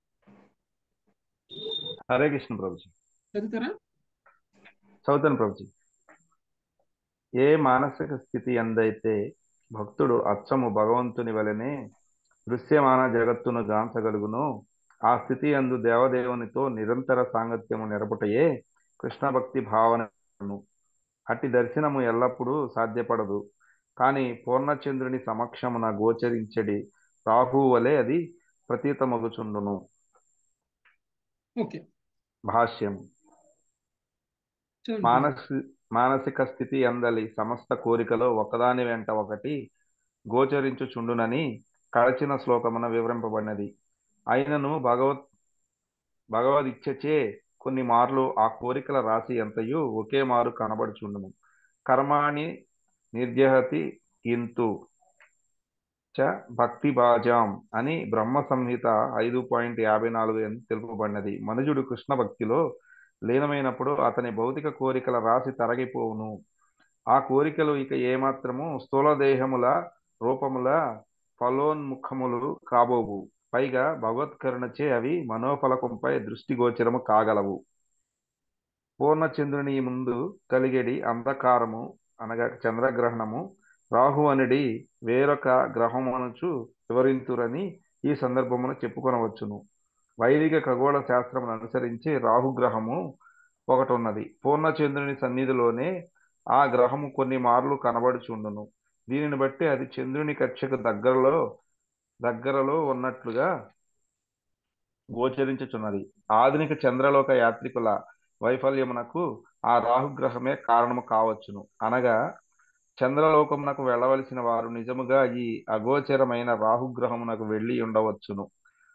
హరే కృష్ణ ప్రభుజీ చదువుతారా చదువుతాను ప్రభుజీ ఏ మానసిక స్థితి ఎందైతే భక్తుడు అచ్చము భగవంతుని వలనే దృశ్యమాన జగత్తును గాంచగలుగును ఆ స్థితి అందు దేవదేవునితో నిరంతర సాంగత్యము నెరపుటయే కృష్ణ భక్తి భావనను అట్టి దర్శనము ఎల్లప్పుడూ సాధ్యపడదు కానీ పూర్ణచంద్రుని సమక్షమున గోచరించడి రాహువు వలె అది ప్రతీతమగుచుండును ఓకే భాష్యం చదవండి. మానసి మానసిక స్థితి అందలి సమస్త కోరికలో ఒకదాని వెంట ఒకటి గోచరించుచుండునని కడచిన శ్లోకమున వివరింపబడినది అయినను భగవత్ భగవదిచ్చచే కొన్ని మార్లు ఆ కోరికల రాశి ఎంతయు ఒకే మారు కనబడుచుండును కర్మాణి నిర్జహతి కింతు చ భక్తి బాజాం అని బ్రహ్మ సంహిత ఐదు పాయింట్ యాభై నాలుగు అని తెలుపబడినది మనుజుడు కృష్ణ భక్తిలో లీనమైనప్పుడు అతని భౌతిక కోరికల రాశి తరగిపోవును ఆ కోరికలు ఇక ఏమాత్రము స్థూల దేహముల రూపముల ఫలోన్ముఖములు కాబోవు పైగా భగవత్కరుణచే అవి మనోఫలకంపై దృష్టిగోచరము కాగలవు పూర్ణచంద్రుని ముందు కలిగేడి అంధకారము అనగా చంద్రగ్రహణము రాహు అనేది వేరొక గ్రహమునచు వివరింతురని ఈ సందర్భమును చెప్పుకొనవచ్చును వైదిక ఖగోళ శాస్త్రమును అనుసరించి రాహుగ్రహము ఒకటి ఉన్నది పూర్ణచంద్రుని సన్నిధిలోనే ఆ గ్రహము కొన్ని మార్లు కనబడుచుండును దీనిని బట్టి అది చంద్రుని కక్షకు దగ్గరలో దగ్గరలో ఉన్నట్లుగా గోచరించుచున్నది ఆధునిక చంద్రలోక యాత్రికుల వైఫల్యమునకు ఆ రాహుగ్రహమే కారణము కావచ్చును అనగా చంద్రలోకమునకు వెళ్ళవలసిన వారు నిజముగా ఈ అగోచరమైన రాహుగ్రహమునకు వెళ్ళి ఉండవచ్చును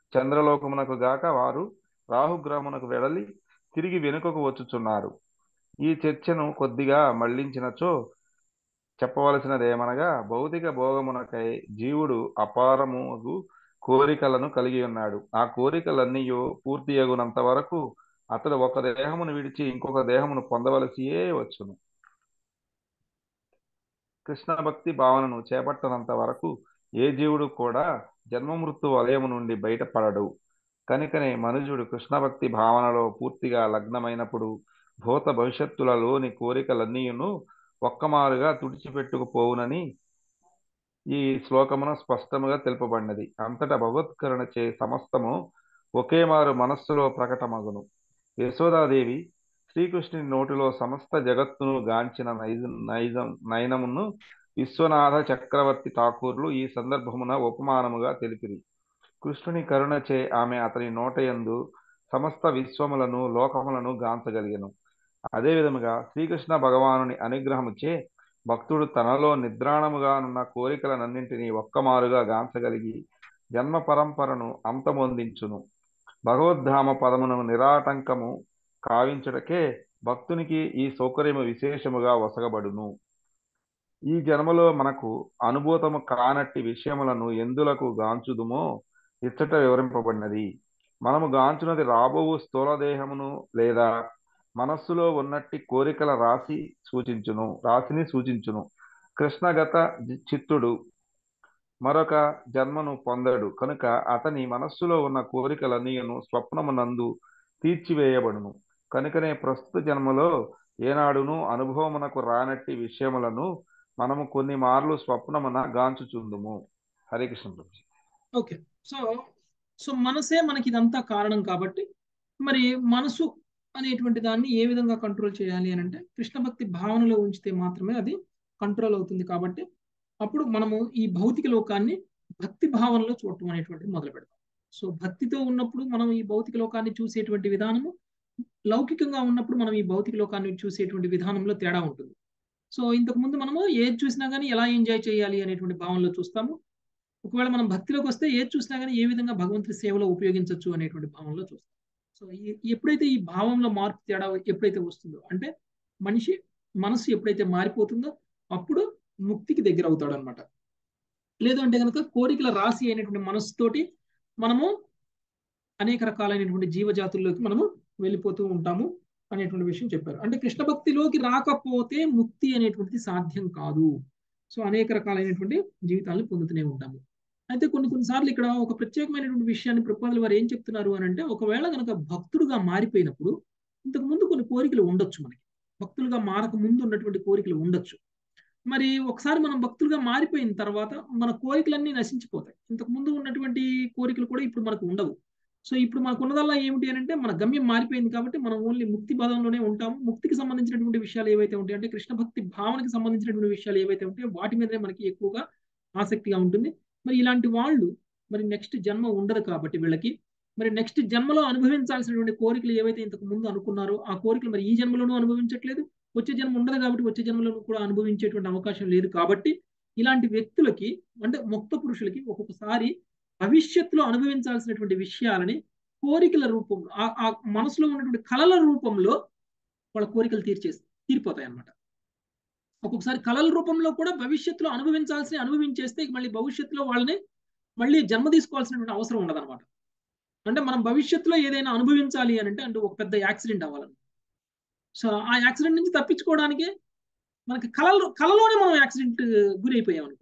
చంద్రలోకమునకు గాక వారు రాహుగ్రహమునకు వెడలి తిరిగి వెనుకకు వచ్చుచున్నారు ఈ చర్చను కొద్దిగా మళ్లించినచో చెప్పవలసినదేమనగా భౌతిక భోగమునకై జీవుడు అపారముగు కోరికలను కలిగి ఉన్నాడు ఆ కోరికలన్నీ పూర్తియగునంత వరకు అతడు ఒక దేహమును విడిచి ఇంకొక దేహమును పొందవలసియే వచ్చును కృష్ణ భక్తి భావనను చేపట్టనంత వరకు ఏ జీవుడు కూడా జన్మమృత్యు వలయము నుండి బయటపడడు కనుకనే మనుజుడు కృష్ణ భక్తి భావనలో పూర్తిగా లగ్నమైనప్పుడు భూత భవిష్యత్తులలోని కోరికలన్నీయును ఒక్కమారుగా తుడిచిపెట్టుకుపోవునని ఈ శ్లోకమున స్పష్టముగా తెలుపబడినది అంతటా భగవత్కరణ చే సమస్తము ఒకే మారు మనస్సులో ప్రకటమగును యశోదాదేవి శ్రీకృష్ణుని నోటిలో సమస్త జగత్తును గాంచిన నైజ నైజం నయనమును విశ్వనాథ చక్రవర్తి ఠాకూర్లు ఈ సందర్భమున ఉపమానముగా తెలిపిరి కృష్ణుని కరుణచే ఆమె అతని నోటయందు సమస్త విశ్వములను లోకములను గాంచగలిగెను అదే విధముగా శ్రీకృష్ణ భగవానుని అనుగ్రహముచే భక్తుడు తనలో నిద్రాణముగానున్న కోరికలనన్నింటినీ ఒక్కమారుగా గాంచగలిగి జన్మ పరంపరను అంతమొందించును భగవద్ధామ పదమును నిరాటంకము కావించుటకే భక్తునికి ఈ సౌకర్యము విశేషముగా వసగబడును ఈ జన్మలో మనకు అనుభూతము కానట్టి విషయములను ఎందులకు గాంచుదుమో ఇచ్చట వివరింపబడినది మనము గాంచున్నది రాబోవు స్థూల దేహమును లేదా మనస్సులో ఉన్నట్టి కోరికల రాశి సూచించును రాశిని సూచించును కృష్ణగత చిత్తుడు మరొక జన్మను పొందడు కనుక అతని మనస్సులో ఉన్న కోరికలన్నీయును స్వప్నమునందు తీర్చివేయబడును కనుకనే ప్రస్తుత జన్మలో ఏనాడును అనుభవమునకు రానట్టి విషయములను మనము కొన్ని మార్లు స్వప్నమున గాంచుచుందుము హరే కృష్ణ ప్రభుజీ ఓకే సో సో మనసే మనకి ఇదంతా కారణం కాబట్టి మరి మనసు అనేటువంటి దాన్ని ఏ విధంగా కంట్రోల్ చేయాలి అని అంటే కృష్ణ భక్తి భావనలో ఉంచితే మాత్రమే అది కంట్రోల్ అవుతుంది కాబట్టి అప్పుడు మనము ఈ భౌతిక లోకాన్ని భక్తి భావనలో చూడటం అనేటువంటిది మొదలు పెడతాం సో భక్తితో ఉన్నప్పుడు మనం ఈ భౌతిక లోకాన్ని చూసేటువంటి విధానము లౌకికంగా ఉన్నప్పుడు మనం ఈ భౌతిక లోకాన్ని చూసేటువంటి విధానంలో తేడా ఉంటుంది సో ఇంతకు ముందు మనము ఏది చూసినా కానీ ఎలా ఎంజాయ్ చేయాలి అనేటువంటి భావనలో చూస్తాము ఒకవేళ మనం భక్తిలోకి వస్తే ఏది చూసినా కానీ ఏ విధంగా భగవంతుడి సేవలో ఉపయోగించవచ్చు అనేటువంటి భావంలో చూస్తాం సో ఎప్పుడైతే ఈ భావంలో మార్పు తేడా ఎప్పుడైతే వస్తుందో అంటే మనిషి మనసు ఎప్పుడైతే మారిపోతుందో అప్పుడు ముక్తికి దగ్గర అవుతాడు అనమాట లేదు అంటే కనుక కోరికల రాశి అయినటువంటి మనస్సుతోటి మనము అనేక రకాలైనటువంటి జీవజాతుల్లోకి మనము వెళ్ళిపోతూ ఉంటాము అనేటువంటి విషయం చెప్పారు అంటే కృష్ణ భక్తిలోకి రాకపోతే ముక్తి అనేటువంటిది సాధ్యం కాదు సో అనేక రకాలైనటువంటి జీవితాలను పొందుతూనే ఉంటాము అయితే కొన్ని కొన్నిసార్లు ఇక్కడ ఒక ప్రత్యేకమైనటువంటి విషయాన్ని ప్రపోజల్ వారు ఏం చెప్తున్నారు అని అంటే ఒకవేళ కనుక భక్తుడుగా మారిపోయినప్పుడు ఇంతకు ముందు కొన్ని కోరికలు ఉండొచ్చు మనకి భక్తులుగా మారక ముందు ఉన్నటువంటి కోరికలు ఉండొచ్చు మరి ఒకసారి మనం భక్తులుగా మారిపోయిన తర్వాత మన కోరికలన్నీ నశించిపోతాయి ఇంతకు ముందు ఉన్నటువంటి కోరికలు కూడా ఇప్పుడు మనకు ఉండవు సో ఇప్పుడు మనకు ఉన్నదల్లా ఏమిటి అని అంటే మన గమ్యం మారిపోయింది కాబట్టి మనం ఓన్లీ ముక్తి పదంలోనే ఉంటాము ముక్తికి సంబంధించినటువంటి విషయాలు ఏవైతే ఉంటాయి అంటే కృష్ణ భక్తి భావనకి సంబంధించినటువంటి విషయాలు ఏవైతే ఉంటాయో వాటి మీదనే మనకి ఎక్కువగా ఆసక్తిగా ఉంటుంది మరి ఇలాంటి వాళ్ళు మరి నెక్స్ట్ జన్మ ఉండదు కాబట్టి వీళ్ళకి మరి నెక్స్ట్ జన్మలో అనుభవించాల్సినటువంటి కోరికలు ఏవైతే ఇంతకు ముందు అనుకున్నారో ఆ కోరికలు మరి ఈ జన్మలోనూ అనుభవించట్లేదు వచ్చే జన్మ ఉండదు కాబట్టి వచ్చే జన్మలో కూడా అనుభవించేటువంటి అవకాశం లేదు కాబట్టి ఇలాంటి వ్యక్తులకి అంటే ముక్త పురుషులకి ఒక్కొక్కసారి భవిష్యత్తులో అనుభవించాల్సినటువంటి విషయాలని కోరికల రూపంలో ఆ మనసులో ఉన్నటువంటి కళల రూపంలో వాళ్ళ కోరికలు తీర్చేసి తీరిపోతాయి అన్నమాట ఒక్కొక్కసారి కళల రూపంలో కూడా భవిష్యత్తులో అనుభవించాల్సిన అనుభవించేస్తే మళ్ళీ భవిష్యత్తులో వాళ్ళని మళ్ళీ జన్మ తీసుకోవాల్సినటువంటి అవసరం ఉండదు అనమాట అంటే మనం భవిష్యత్తులో ఏదైనా అనుభవించాలి అని అంటే అంటే ఒక పెద్ద యాక్సిడెంట్ అవ్వాలని సో ఆ యాక్సిడెంట్ నుంచి తప్పించుకోవడానికి మనకి కళలు కళలోనే మనం యాక్సిడెంట్ గురి అయిపోయాం అనుకో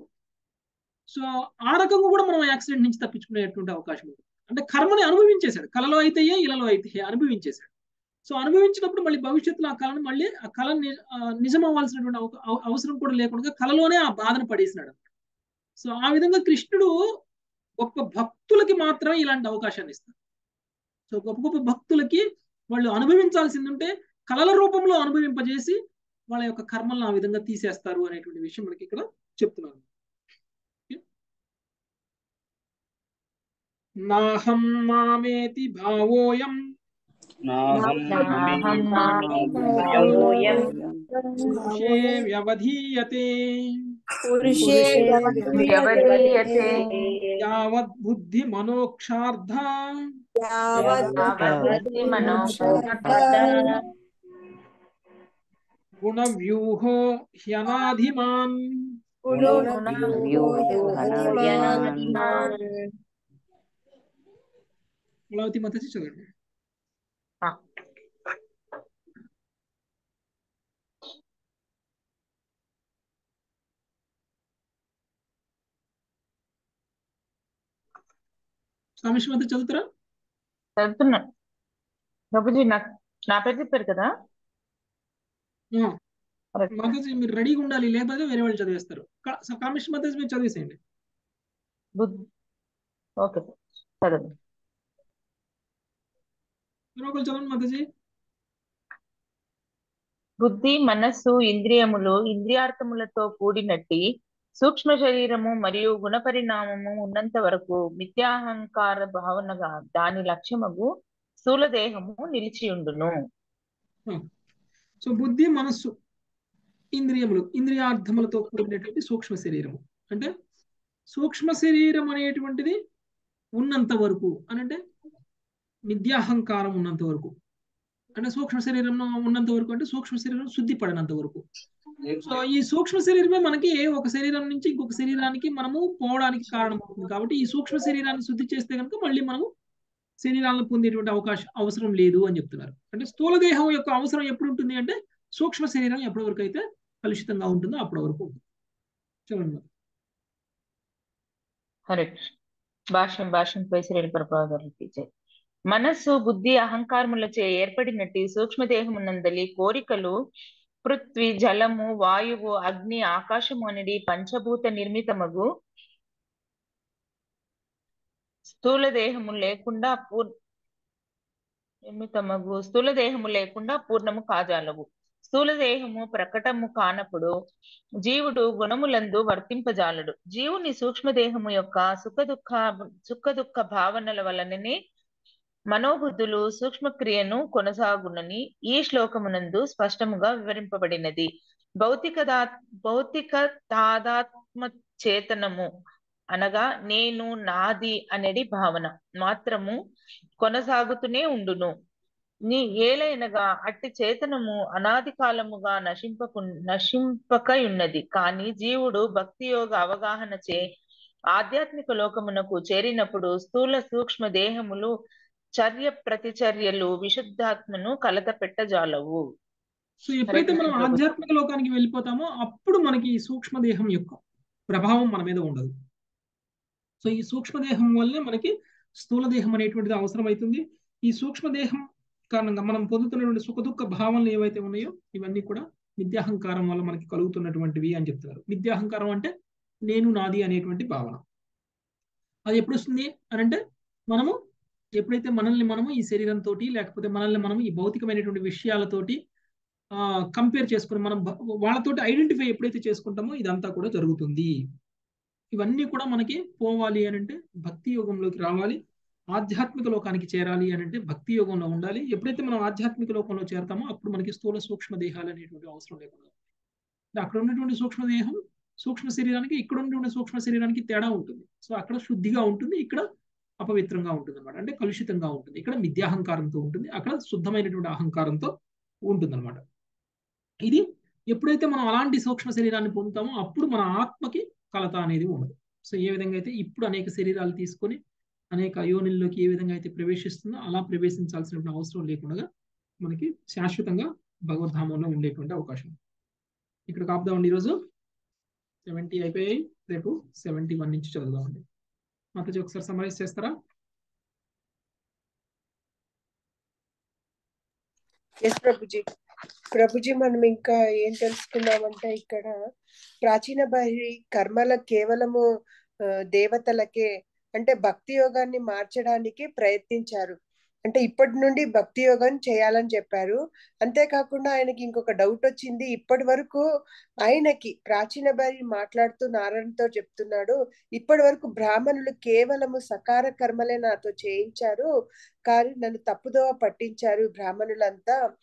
సో ఆ రకంగా కూడా మనం యాక్సిడెంట్ నుంచి తప్పించుకునేటువంటి అవకాశం ఉంది అంటే కర్మని అనుభవించేశాడు కళలో అయితే ఇలాలో అయితే అనుభవించేశాడు సో అనుభవించినప్పుడు మళ్ళీ భవిష్యత్తులో ఆ కళను మళ్ళీ ఆ కళ నిజం అవ్వాల్సినటువంటి అవసరం కూడా లేకుండా కళలోనే ఆ బాధను పడేసినాడు సో ఆ విధంగా కృష్ణుడు గొప్ప భక్తులకి మాత్రమే ఇలాంటి అవకాశాన్ని ఇస్తారు సో గొప్ప గొప్ప భక్తులకి వాళ్ళు అనుభవించాల్సింది ఉంటే కళల రూపంలో అనుభవింపజేసి వాళ్ళ యొక్క కర్మలను ఆ విధంగా తీసేస్తారు అనేటువంటి విషయం మనకి ఇక్కడ చెప్తున్నారు నాహం మామేతి భావోయం వ్యవధీయతే పురుషేంద్రియగృహ్యతే యావత్ బుద్ధి మనోక్షార్థ యావద్బుద్ధి గుణ వ్యూహో హ్యనాధిమాన్ కులావతి మాతాజీ చదవండి కామేశ్వర మాత చదువుతారా చదువుతున్నాను ప్రభుజీ నాకు నా పేరు చెప్పారు కదా ఆ, మాతాజీ మీరు రెడీగా ఉండాలి లేకపోతే వేరే వాళ్ళు చదివేస్తారు కా- సో కామేశ్వర మాతాజీ మీరు చదివేసేయండి బుద్ధి ఓకే చదవండి మీరు ఒకరు చదవండి మాతాజీ బుద్ధి మనస్సు ఇంద్రియములు ఇంద్రియార్థములతో కూడినట్టి సూక్ష్మ శరీరము మరియు గుణ పరిణామము ఉన్నంత వరకు మిథ్యాహంకార భావనగా దాని లక్ష్యమగు స్థూల దేహము నిలిచియుండును సో బుద్ధి మనస్సు ఇంద్రియములు ఇంద్రియార్థములతో కూడినటువంటి సూక్ష్మ శరీరము అంటే సూక్ష్మ శరీరం అనేటువంటిది ఉన్నంత వరకు అని అంటే మిథ్యాహంకారం ఉన్నంత వరకు అంటే సూక్ష్మ శరీరం ఉన్నంత వరకు అంటే సూక్ష్మ శరీరం శుద్ధి పడినంత వరకు సో ఈ సూక్ష్మ శరీరమే మనకి ఒక శరీరం నుంచి ఇంకొక శరీరానికి మనము పోవడానికి కారణం అవుతుంది కాబట్టి ఈ సూక్ష్మ శరీరాన్ని శుద్ధి చేస్తే కనుక మళ్ళీ మనము శరీరాలను పొందేటువంటి అవకాశం అవసరం లేదు అని చెప్తున్నారు అంటే స్థూల దేహం యొక్క అవసరం ఎప్పుడు ఉంటుంది అంటే సూక్ష్మ శరీరం ఎప్పటి వరకు అయితే కలుషితంగా ఉంటుందో అప్పటి వరకు ఉంటుంది చూడండి హరే భాష్యం భాష్యం పైసరేడు ప్రభావాలు టీచర్ మనస్సు బుద్ధి అహంకారములచే ఏర్పడినట్టి సూక్ష్మదేహమునందలి కోరికలు పృథ్వీ జలము వాయువు అగ్ని ఆకాశము అనేది పంచభూత నిర్మితమగు స్థూల దేహము లేకుండా పూర్ నిర్మితమగు స్థూల దేహము లేకుండా పూర్ణము కాజాలవు స్థూల దేహము ప్రకటము కానప్పుడు జీవుడు గుణములందు వర్తింపజాలడు జీవుని సూక్ష్మదేహము యొక్క సుఖ దుఃఖ సుఖ దుఃఖ భావనల వలననే మనోబుద్ధులు సూక్ష్మక్రియను కొనసాగునని ఈ శ్లోకమునందు స్పష్టముగా వివరింపబడినది భౌతిక దా భౌతిక తాదాత్మ చేతనము అనగా నేను నాది అనేది భావన మాత్రము కొనసాగుతూనే ఉండును నీ ఏలైనగా అట్టి చేతనము అనాది కాలముగా నశింపకు నశింపకయున్నది కానీ జీవుడు భక్తి యోగ అవగాహనచే ఆధ్యాత్మిక లోకమునకు చేరినప్పుడు స్థూల సూక్ష్మ దేహములు చర్య ప్రతిచర్యలు విశుద్ధాత్మను కలత పెట్టజాలవు సో ఎప్పుడైతే మనం ఆధ్యాత్మిక లోకానికి వెళ్ళిపోతామో అప్పుడు మనకి ఈ సూక్ష్మదేహం యొక్క ప్రభావం మన మీద ఉండదు సో ఈ సూక్ష్మదేహం వల్లే మనకి స్థూల దేహం అనేటువంటిది అవసరం అవుతుంది ఈ సూక్ష్మదేహం కారణంగా మనం పొందుతున్నటువంటి సుఖ దుఃఖ భావనలు ఏవైతే ఉన్నాయో ఇవన్నీ కూడా విద్యాహంకారం వల్ల మనకి కలుగుతున్నటువంటివి అని చెప్తున్నారు విద్యాహంకారం అంటే నేను నాది అనేటువంటి భావన అది ఎప్పుడు వస్తుంది అని అంటే మనము ఎప్పుడైతే మనల్ని మనము ఈ శరీరంతో లేకపోతే మనల్ని మనం ఈ భౌతికమైనటువంటి విషయాలతోటి కంపేర్ చేసుకుని మనం వాళ్ళతోటి ఐడెంటిఫై ఎప్పుడైతే చేసుకుంటామో ఇదంతా కూడా జరుగుతుంది ఇవన్నీ కూడా మనకి పోవాలి అని అంటే భక్తి యోగంలోకి రావాలి ఆధ్యాత్మిక లోకానికి చేరాలి అని అంటే భక్తి యోగంలో ఉండాలి ఎప్పుడైతే మనం ఆధ్యాత్మిక లోకంలో చేరతామో అప్పుడు మనకి స్థూల సూక్ష్మ దేహాలు అనేటువంటి అవసరం లేకుండా అక్కడ ఉన్నటువంటి సూక్ష్మదేహం సూక్ష్మ శరీరానికి ఇక్కడ ఉన్నటువంటి సూక్ష్మ శరీరానికి తేడా ఉంటుంది సో అక్కడ శుద్ధిగా ఉంటుంది ఇక్కడ అపవిత్రంగా ఉంటుంది అనమాట అంటే కలుషితంగా ఉంటుంది ఇక్కడ మిథ్యాహంకారంతో ఉంటుంది అక్కడ శుద్ధమైనటువంటి అహంకారంతో ఉంటుంది అనమాట ఇది ఎప్పుడైతే మనం అలాంటి సూక్ష్మ శరీరాన్ని పొందుతామో అప్పుడు మన ఆత్మకి కలత అనేది ఉండదు సో ఏ విధంగా అయితే ఇప్పుడు అనేక శరీరాలు తీసుకొని అనేక యోనిల్లోకి ఏ విధంగా అయితే ప్రవేశిస్తుందో అలా ప్రవేశించాల్సినటువంటి అవసరం లేకుండా మనకి శాశ్వతంగా భగవద్ధామంలో ఉండేటువంటి అవకాశం ఇక్కడ కాపుదామండి ఈరోజు సెవెంటీ అయిపోయాయి రేపు సెవెంటీ వన్ నుంచి చదువుదామండి మాతాజీ ఒకసారి సమరైజ్ చేస్తారా ఎస్ ప్రభుజీ ప్రభుజీ మనం ఇంకా ఏం తెలుసుకున్నామంటే ఇక్కడ ప్రాచీన బహిరి కర్మల కేవలము దేవతలకే అంటే భక్తి యోగాన్ని మార్చడానికి ప్రయత్నించారు అంటే ఇప్పటి నుండి భక్తి యోగం చేయాలని చెప్పారు అంతేకాకుండా ఆయనకి ఇంకొక డౌట్ వచ్చింది ఇప్పటి వరకు ఆయనకి ప్రాచీన బారి మాట్లాడుతూ నారాయణతో చెప్తున్నాడు ఇప్పటి వరకు బ్రాహ్మణులు కేవలము సకార కర్మలే నాతో చేయించారు కానీ నన్ను తప్పుదోవ పట్టించారు బ్రాహ్మణులంతా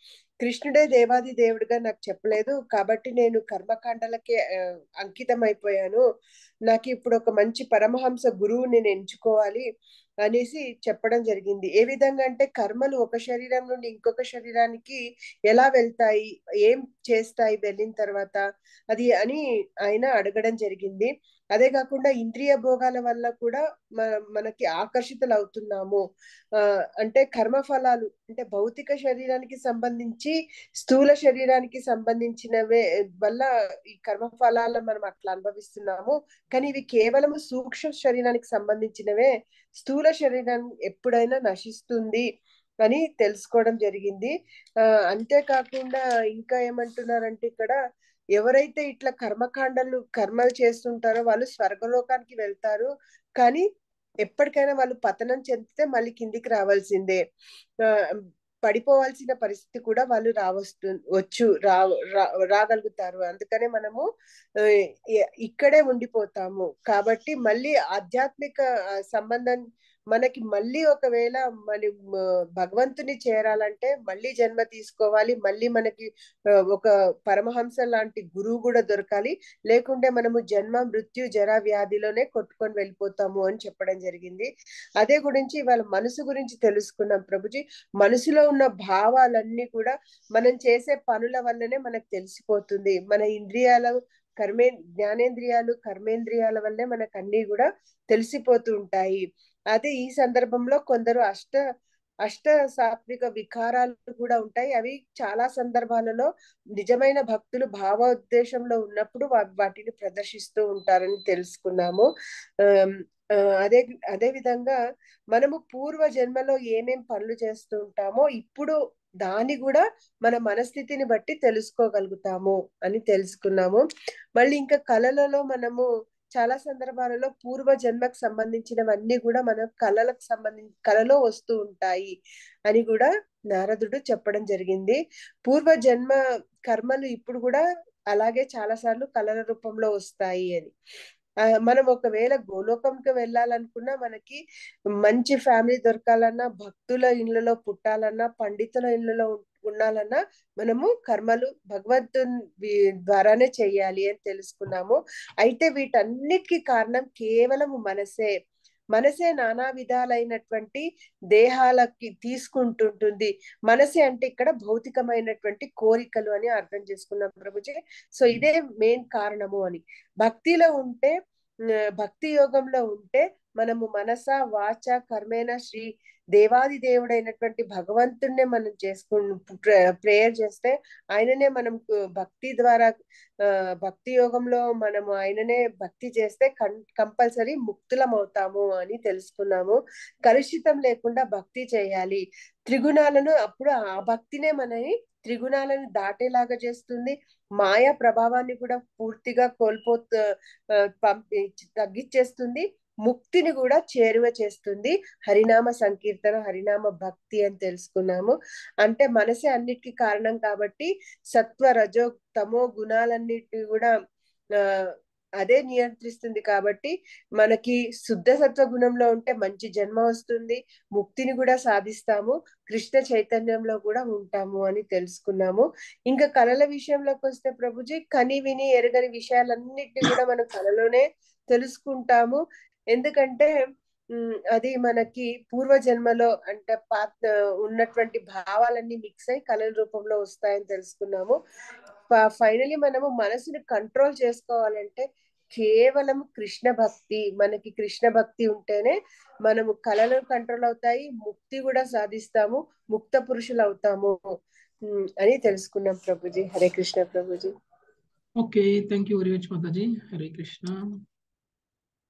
కృష్ణుడే దేవాది దేవుడిగా నాకు చెప్పలేదు కాబట్టి నేను కర్మకాండలకే ఆ, అంకితం అయిపోయాను నాకు ఇప్పుడు ఒక మంచి పరమహంస గురువు నేను ఎంచుకోవాలి అనేసి చెప్పడం జరిగింది ఏ విధంగా అంటే కర్మలు ఒక శరీరం నుండి ఇంకొక శరీరానికి ఎలా వెళ్తాయి ఏం చేస్తాయి వెళ్ళిన తర్వాత అది అని ఆయన అడగడం జరిగింది అదే కాకుండా ఇంద్రియ భోగాల వల్ల కూడా మన మనకి ఆకర్షితులు అవుతున్నాము ఆ అంటే కర్మ ఫలాలు అంటే భౌతిక శరీరానికి సంబంధించి స్థూల శరీరానికి సంబంధించినవే వల్ల ఈ కర్మ ఫలాలను మనం అట్లా అనుభవిస్తున్నాము కానీ ఇవి కేవలం సూక్ష్మ శరీరానికి సంబంధించినవే స్థూల శరీరం ఎప్పుడైనా నశిస్తుంది అని తెలుసుకోవడం జరిగింది ఆ అంతేకాకుండా ఇంకా ఏమంటున్నారంటే ఇక్కడ ఎవరైతే ఇట్లా కర్మకాండలు కర్మలు చేస్తుంటారో వాళ్ళు స్వర్గలోకానికి వెళ్తారు కానీ ఎప్పటికైనా వాళ్ళు పతనం చెందితే మళ్ళీ కిందికి రావాల్సిందే ఆ, పడిపోవాల్సిన పరిస్థితి కూడా వాళ్ళు రావస్తు వచ్చు రా రా- రాగలుగుతారు అందుకనే మనము ఆ, ఇ- ఇక్కడే ఉండిపోతాము కాబట్టి మళ్ళీ ఆధ్యాత్మిక ఆ, సంబంధం మనకి మళ్ళీ ఒకవేళ మన భగవంతుని చేరాలంటే మళ్ళీ జన్మ తీసుకోవాలి మళ్ళీ మనకి ఆ, ఒక పరమహంస లాంటి గురువు కూడా దొరకాలి లేకుంటే మనము జన్మ మృత్యు జరా వ్యాధిలోనే కొట్టుకొని వెళ్ళిపోతాము అని చెప్పడం జరిగింది అదే గురించి ఇవాళ మనసు గురించి తెలుసుకున్నాం ప్రభుజీ మనసులో ఉన్న భావాలన్నీ కూడా మనం చేసే పనుల వల్లనే మనకు తెలిసిపోతుంది మన ఇంద్రియాల కర్మే జ్ఞానేంద్రియాలు కర్మేంద్రియాల వల్లే మనకు అన్ని కూడా తెలిసిపోతూ ఉంటాయి అదే ఈ సందర్భంలో కొందరు అష్ట అష్ట సాత్విక వికారాలు కూడా ఉంటాయి అవి చాలా సందర్భాలలో నిజమైన భక్తులు భావోద్దేశంలో ఉన్నప్పుడు వా- వాటిని ప్రదర్శిస్తూ ఉంటారని తెలుసుకున్నాము ఆమ్, ఆ, అదే అదే విధంగా మనము పూర్వ జన్మలో ఏమేం పనులు చేస్తూ ఉంటామో ఇప్పుడు దాన్ని కూడా మన మనస్థితిని బట్టి తెలుసుకోగలుగుతాము అని తెలుసుకున్నాము మళ్ళీ ఇంకా కళలలో మనము చాలా సందర్భాలలో పూర్వ జన్మకు సంబంధించినవన్నీ కూడా మన కళలకు సంబంధించి కళలో వస్తూ ఉంటాయి అని కూడా నారదుడు చెప్పడం జరిగింది పూర్వ జన్మ కర్మలు ఇప్పుడు కూడా అలాగే చాలా సార్లు కళల రూపంలో వస్తాయి అని ఆ, మనం ఒకవేళ గోలోకంకి వెళ్ళాలనుకున్నా మనకి మంచి ఫ్యామిలీ దొరకాలన్నా భక్తుల ఇళ్ళలో పుట్టాలన్నా పండితుల ఇళ్ళలో ఉం- ఉండాలన్నా మనము కర్మలు భగవంతుని వి- ద్వారానే చెయ్యాలి అని తెలుసుకున్నాము అయితే వీటన్నిటికీ కారణం కేవలం మనసే మనసే నానా విధాలైనటువంటి దేహాలకి తీసుకుంటుంటుంది మనసే అంటే ఇక్కడ భౌతికమైనటువంటి కోరికలు అని అర్థం చేసుకున్నాం ప్రభుజీ సో ఇదే మెయిన్ కారణము అని భక్తిలో ఉంటే ఆ, భక్తి యోగంలో ఉంటే మనము మనస వాచ కర్మేణ శ్రీ దేవాది దేవుడైనటువంటి భగవంతుణ్ణే మనం చేసుకు ప్రేయర్ చేస్తే ఆయననే మనం కు- భక్తి ద్వారా ఆ, భక్తి యోగంలో మనము ఆయననే భక్తి చేస్తే కంపల్సరీ ముక్తులం అవుతాము అని తెలుసుకున్నాము కలుషితం లేకుండా భక్తి చేయాలి త్రిగుణాలను అప్పుడు ఆ భక్తినే మనని త్రిగుణాలను దాటేలాగా చేస్తుంది మాయా ప్రభావాన్ని కూడా పూర్తిగా కోల్పోతూ ఆ, పంపి తగ్గించేస్తుంది ముక్తిని కూడా చేరువ చేస్తుంది హరినామ సంకీర్తన హరినామ భక్తి అని తెలుసుకున్నాము అంటే మనసే అన్నిటికీ కారణం కాబట్టి సత్వ రజో తమో గుణాలన్నిటిని కూడా ఆ అదే నియంత్రిస్తుంది కాబట్టి మనకి శుద్ధ సత్వ గుణంలో ఉంటే మంచి జన్మ వస్తుంది ముక్తిని కూడా సాధిస్తాము కృష్ణ చైతన్యంలో కూడా ఉంటాము అని తెలుసుకున్నాము ఇంకా కళల విషయంలోకి వస్తే ప్రభుజీ కని విని ఎరగని విషయాలన్నిటిని కూడా మనం కళలోనే తెలుసుకుంటాము ఎందుకంటే ఉమ్, అది మనకి పూర్వ జన్మలో అంటే పాత ఉన్నటువంటి భావాలన్నీ మిక్స్ అయి కళల రూపంలో వస్తాయని తెలుసుకున్నాము ఫైనలీ మనము మనసుని కంట్రోల్ చేసుకోవాలంటే కేవలం కృష్ణ భక్తి మనకి కృష్ణ భక్తి ఉంటేనే మనము కళలు కంట్రోల్ అవుతాయి ముక్తి కూడా సాధిస్తాము ముక్త పురుషులు అవుతాము ఉమ్, అని తెలుసుకున్నాం ప్రభుజీ హరే కృష్ణ ప్రభుజీ okay thank you very much మాతాజీ హరే కృష్ణ